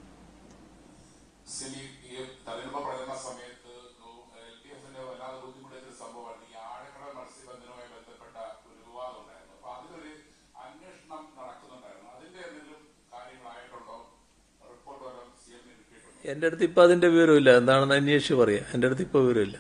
സിലി ഈ തെരഞ്ഞെടുപ്പ് പ്രചരണ സമയത്ത് എൽ ഡി എഫിന്റെ വല്ലാതെ ബുദ്ധിമുട്ടിയ ഒരു സംഭവമാണ് ഈ ആഴക്കട മത്സ്യബന്ധനവുമായി ബന്ധപ്പെട്ട ഒരു വിവാദം ഉണ്ടായിരുന്നു അപ്പൊ അതിലൊരു അന്വേഷണം നടക്കുന്നുണ്ടായിരുന്നു അതിന്റെ എന്തെങ്കിലും കാര്യങ്ങളായിട്ടുണ്ടോ റിപ്പോർട്ട് വല്ലതും സി എമ്മിന് കിട്ടിയിട്ടുണ്ടോ എൻ്റെ അടുത്ത് ഇപ്പം അതിന്റെ വിവരമില്ല എന്താണെന്ന് അന്വേഷിച്ച് പറയാം എൻ്റെ അടുത്ത് ഇപ്പോൾ വിവരമില്ല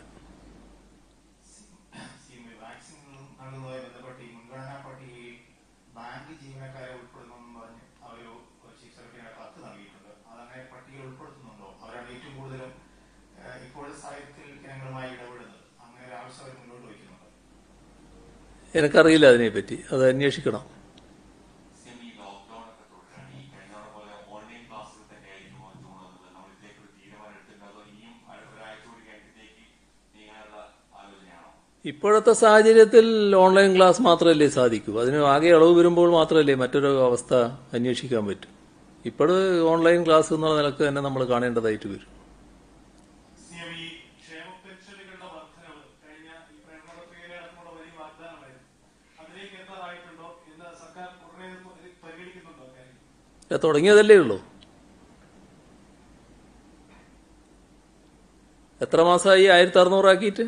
സിഎം ഈ വാക്സിൻ നൽകുന്നതുമായി ബന്ധപ്പെട്ട് ഈ മുൻഗണനാ പട്ടികയിൽ ബാങ്ക് ജീവനക്കാരെ ഉൾപ്പെടുത്തണമെന്ന് പറഞ്ഞ് അവരൊരു ചീഫ് സെക്രട്ടറിയുടെ കത്ത് നൽകിയിട്ടുണ്ട് അതങ്ങനെ പട്ടികയിൽ ഉൾപ്പെടുത്തുന്നുണ്ടോ അവരാണ് ഏറ്റവും കൂടുതലും ഏഹ്, ഇപ്പോഴത്തെ സാഹിത്യത്തിൽ ജനങ്ങളുമായി ഇടപെടുന്നത് അങ്ങനെ ഒരു ആവശ്യം അവർ മുന്നോട്ട് വയ്ക്കുന്നുണ്ട് എനിക്കറിയില്ല അതിനെപ്പറ്റി അത് അന്വേഷിക്കണം സെമി ലോക്ക്ഡൌൺ ഒക്കെ തുടരാണ് ഈ കഴിഞ്ഞ തവണ പോലെ ഓൺലൈൻ ക്ലാസ്സുകൾ തന്നെയായിരിക്കുമോ ജൂൺ ഒന്നത് നമ്മൾ ഇതിലേക്ക് ഒരു തീരുമാനം എടുത്തിട്ടുണ്ടോ അതോ ഇനിയും ഒരാഴ്ച കൂടി കഴിഞ്ഞിട്ടേക്ക് നീങ്ങാനുള്ള ആലോചനയാണോ ഇപ്പോഴത്തെ സാഹചര്യത്തിൽ ഓൺലൈൻ ക്ലാസ് മാത്രമല്ലേ സാധിക്കൂ അതിന് ആകെ അളവ് വരുമ്പോൾ മാത്രമല്ലേ മറ്റൊരു അവസ്ഥ അന്വേഷിക്കാൻ പറ്റൂ ഇപ്പോൾ ഓൺലൈൻ ക്ലാസ് എന്നുള്ള നിലക്ക് തന്നെ നമ്മൾ കാണേണ്ടതായിട്ട് വരും സിഎം ഈ ക്ഷേമ പെൻഷനുകളുടെ വർധനവ് കഴിഞ്ഞ ഈ പ്രകടനപത്രികയിലെ അടക്കമുള്ള വലിയ വാഗ്ദാനമായിരുന്നു അതിലേക്ക് എത്താറായിട്ടുണ്ടോ എന്ന് സർക്കാർ ഉടനെ ഇത് പരിഗണിക്കുന്നുണ്ടോ കാര്യം ഇത് തുടങ്ങിയതല്ലേ ഉള്ളൂ എത്ര മാസമായി ആയിരത്തി അറുന്നൂറാക്കിയിട്ട്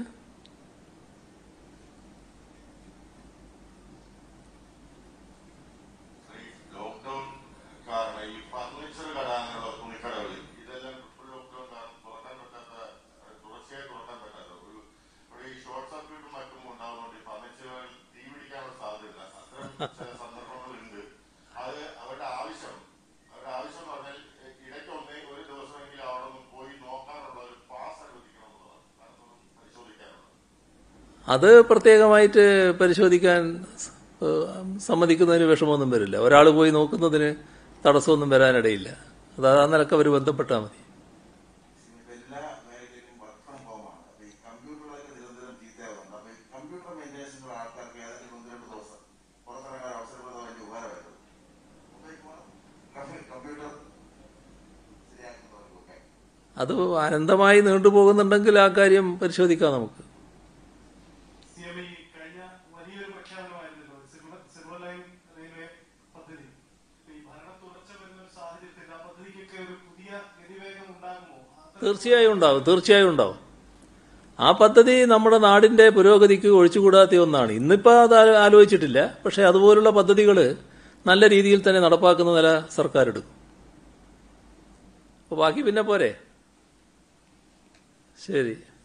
ഈ ലോക്ക്ഡൌൺ കാരണം ഈ ഫർണിച്ചർ കടാനുള്ള തുണിക്കടകൾ ഇതെല്ലാം ട്രിപ്പിൾ ലോക്ക്ഡൌൺ കാരണം തുറക്കാൻ പറ്റാത്ത ഏഹ്, തുടർച്ചയായി തുറക്കാൻ പറ്റാത്ത ഒരു ഇവിടെ ഈ ഷോർട്ട് സർക്യൂട്ടും മറ്റും ഉണ്ടാകുന്നുണ്ട് ഈ ഫർണിച്ചറുകൾ തീ പിടിക്കാനുള്ള സാധ്യത അത്തരം ചില സന്ദർഭങ്ങളുണ്ട് അത് അവരുടെ ആവശ്യം അവരുടെ ആവശ്യം എന്ന് പറഞ്ഞാൽ ഏഹ്, ഇടയ്ക്കൊന്ന് ഒരു ദിവസമെങ്കിലും അവിടെ ഒന്ന് പോയി നോക്കാനുള്ള ഒരു പാസ് അനുവദിക്കണം എന്നുള്ളതാണ് അതൊന്നും പരിശോധിക്കാനുള്ളത് അത് പ്രത്യേകമായിട്ട് പരിശോധിക്കാൻ ഏഹ്, സമ്മതിക്കുന്നതിന് വിഷമമൊന്നും വരില്ല ഒരാൾ പോയി നോക്കുന്നതിന് തടസ്സമൊന്നും വരാനിടയില്ല അത് ആ നിലക്ക് അവർ ബന്ധപ്പെട്ടാൽ മതി ഇപ്പൊ എല്ലാ മേഖലയിലും വർക്ക് ഫ്രം ഹോം ആണ് അപ്പൊ ഈ കമ്പ്യൂട്ടറുകളൊക്കെ നിരന്തരം ചീത്തയാവുന്നുണ്ട് അപ്പൊ ഈ കമ്പ്യൂട്ടർ മെയിൻ്റെനൻസിനുള്ള ആൾക്കാർക്ക് ഏതെങ്കിലും ഒന്ന് രണ്ട് ദിവസം പുറത്തിറങ്ങാൻ അവസരപ്രദം വലിയ ഉപകാരമായിരുന്നു കമ്പ്യൂട്ടർ ശരിയാക്കുന്നവർക്കൊക്കെ അത് അനന്തമായി നീണ്ടുപോകുന്നുണ്ടെങ്കിൽ ആ കാര്യം പരിശോധിക്കാം നമുക്ക് സിഎം ഈ കഴിഞ്ഞ വലിയൊരു പ്രഖ്യാപനമായിരുന്നല്ലോ സിൽവർ സിൽവർ ലൈൻ റെയിൽവേ പദ്ധതി ഈ ഭരണ തുടർച്ച വരുന്ന ഒരു സാഹചര്യത്തിൽ ആ പദ്ധതിക്കൊക്കെ ഒരു പുതിയ ഗതിവേഗം ഉണ്ടാകുമോ അത്തരം തീർച്ചയായും ഉണ്ടാവും തീർച്ചയായും ഉണ്ടാവും ആ പദ്ധതി നമ്മുടെ നാടിന്റെ പുരോഗതിക്ക് ഒഴിച്ചുകൂടാത്ത ഒന്നാണ് ഇന്നിപ്പോൾ അത് ആ- ആലോചിച്ചിട്ടില്ല പക്ഷെ അതുപോലുള്ള പദ്ധതികൾ നല്ല രീതിയിൽ തന്നെ നടപ്പാക്കുന്ന നില സർക്കാർ എടുക്കും അപ്പോൾ ബാക്കി പിന്നെ പോരെ ശരി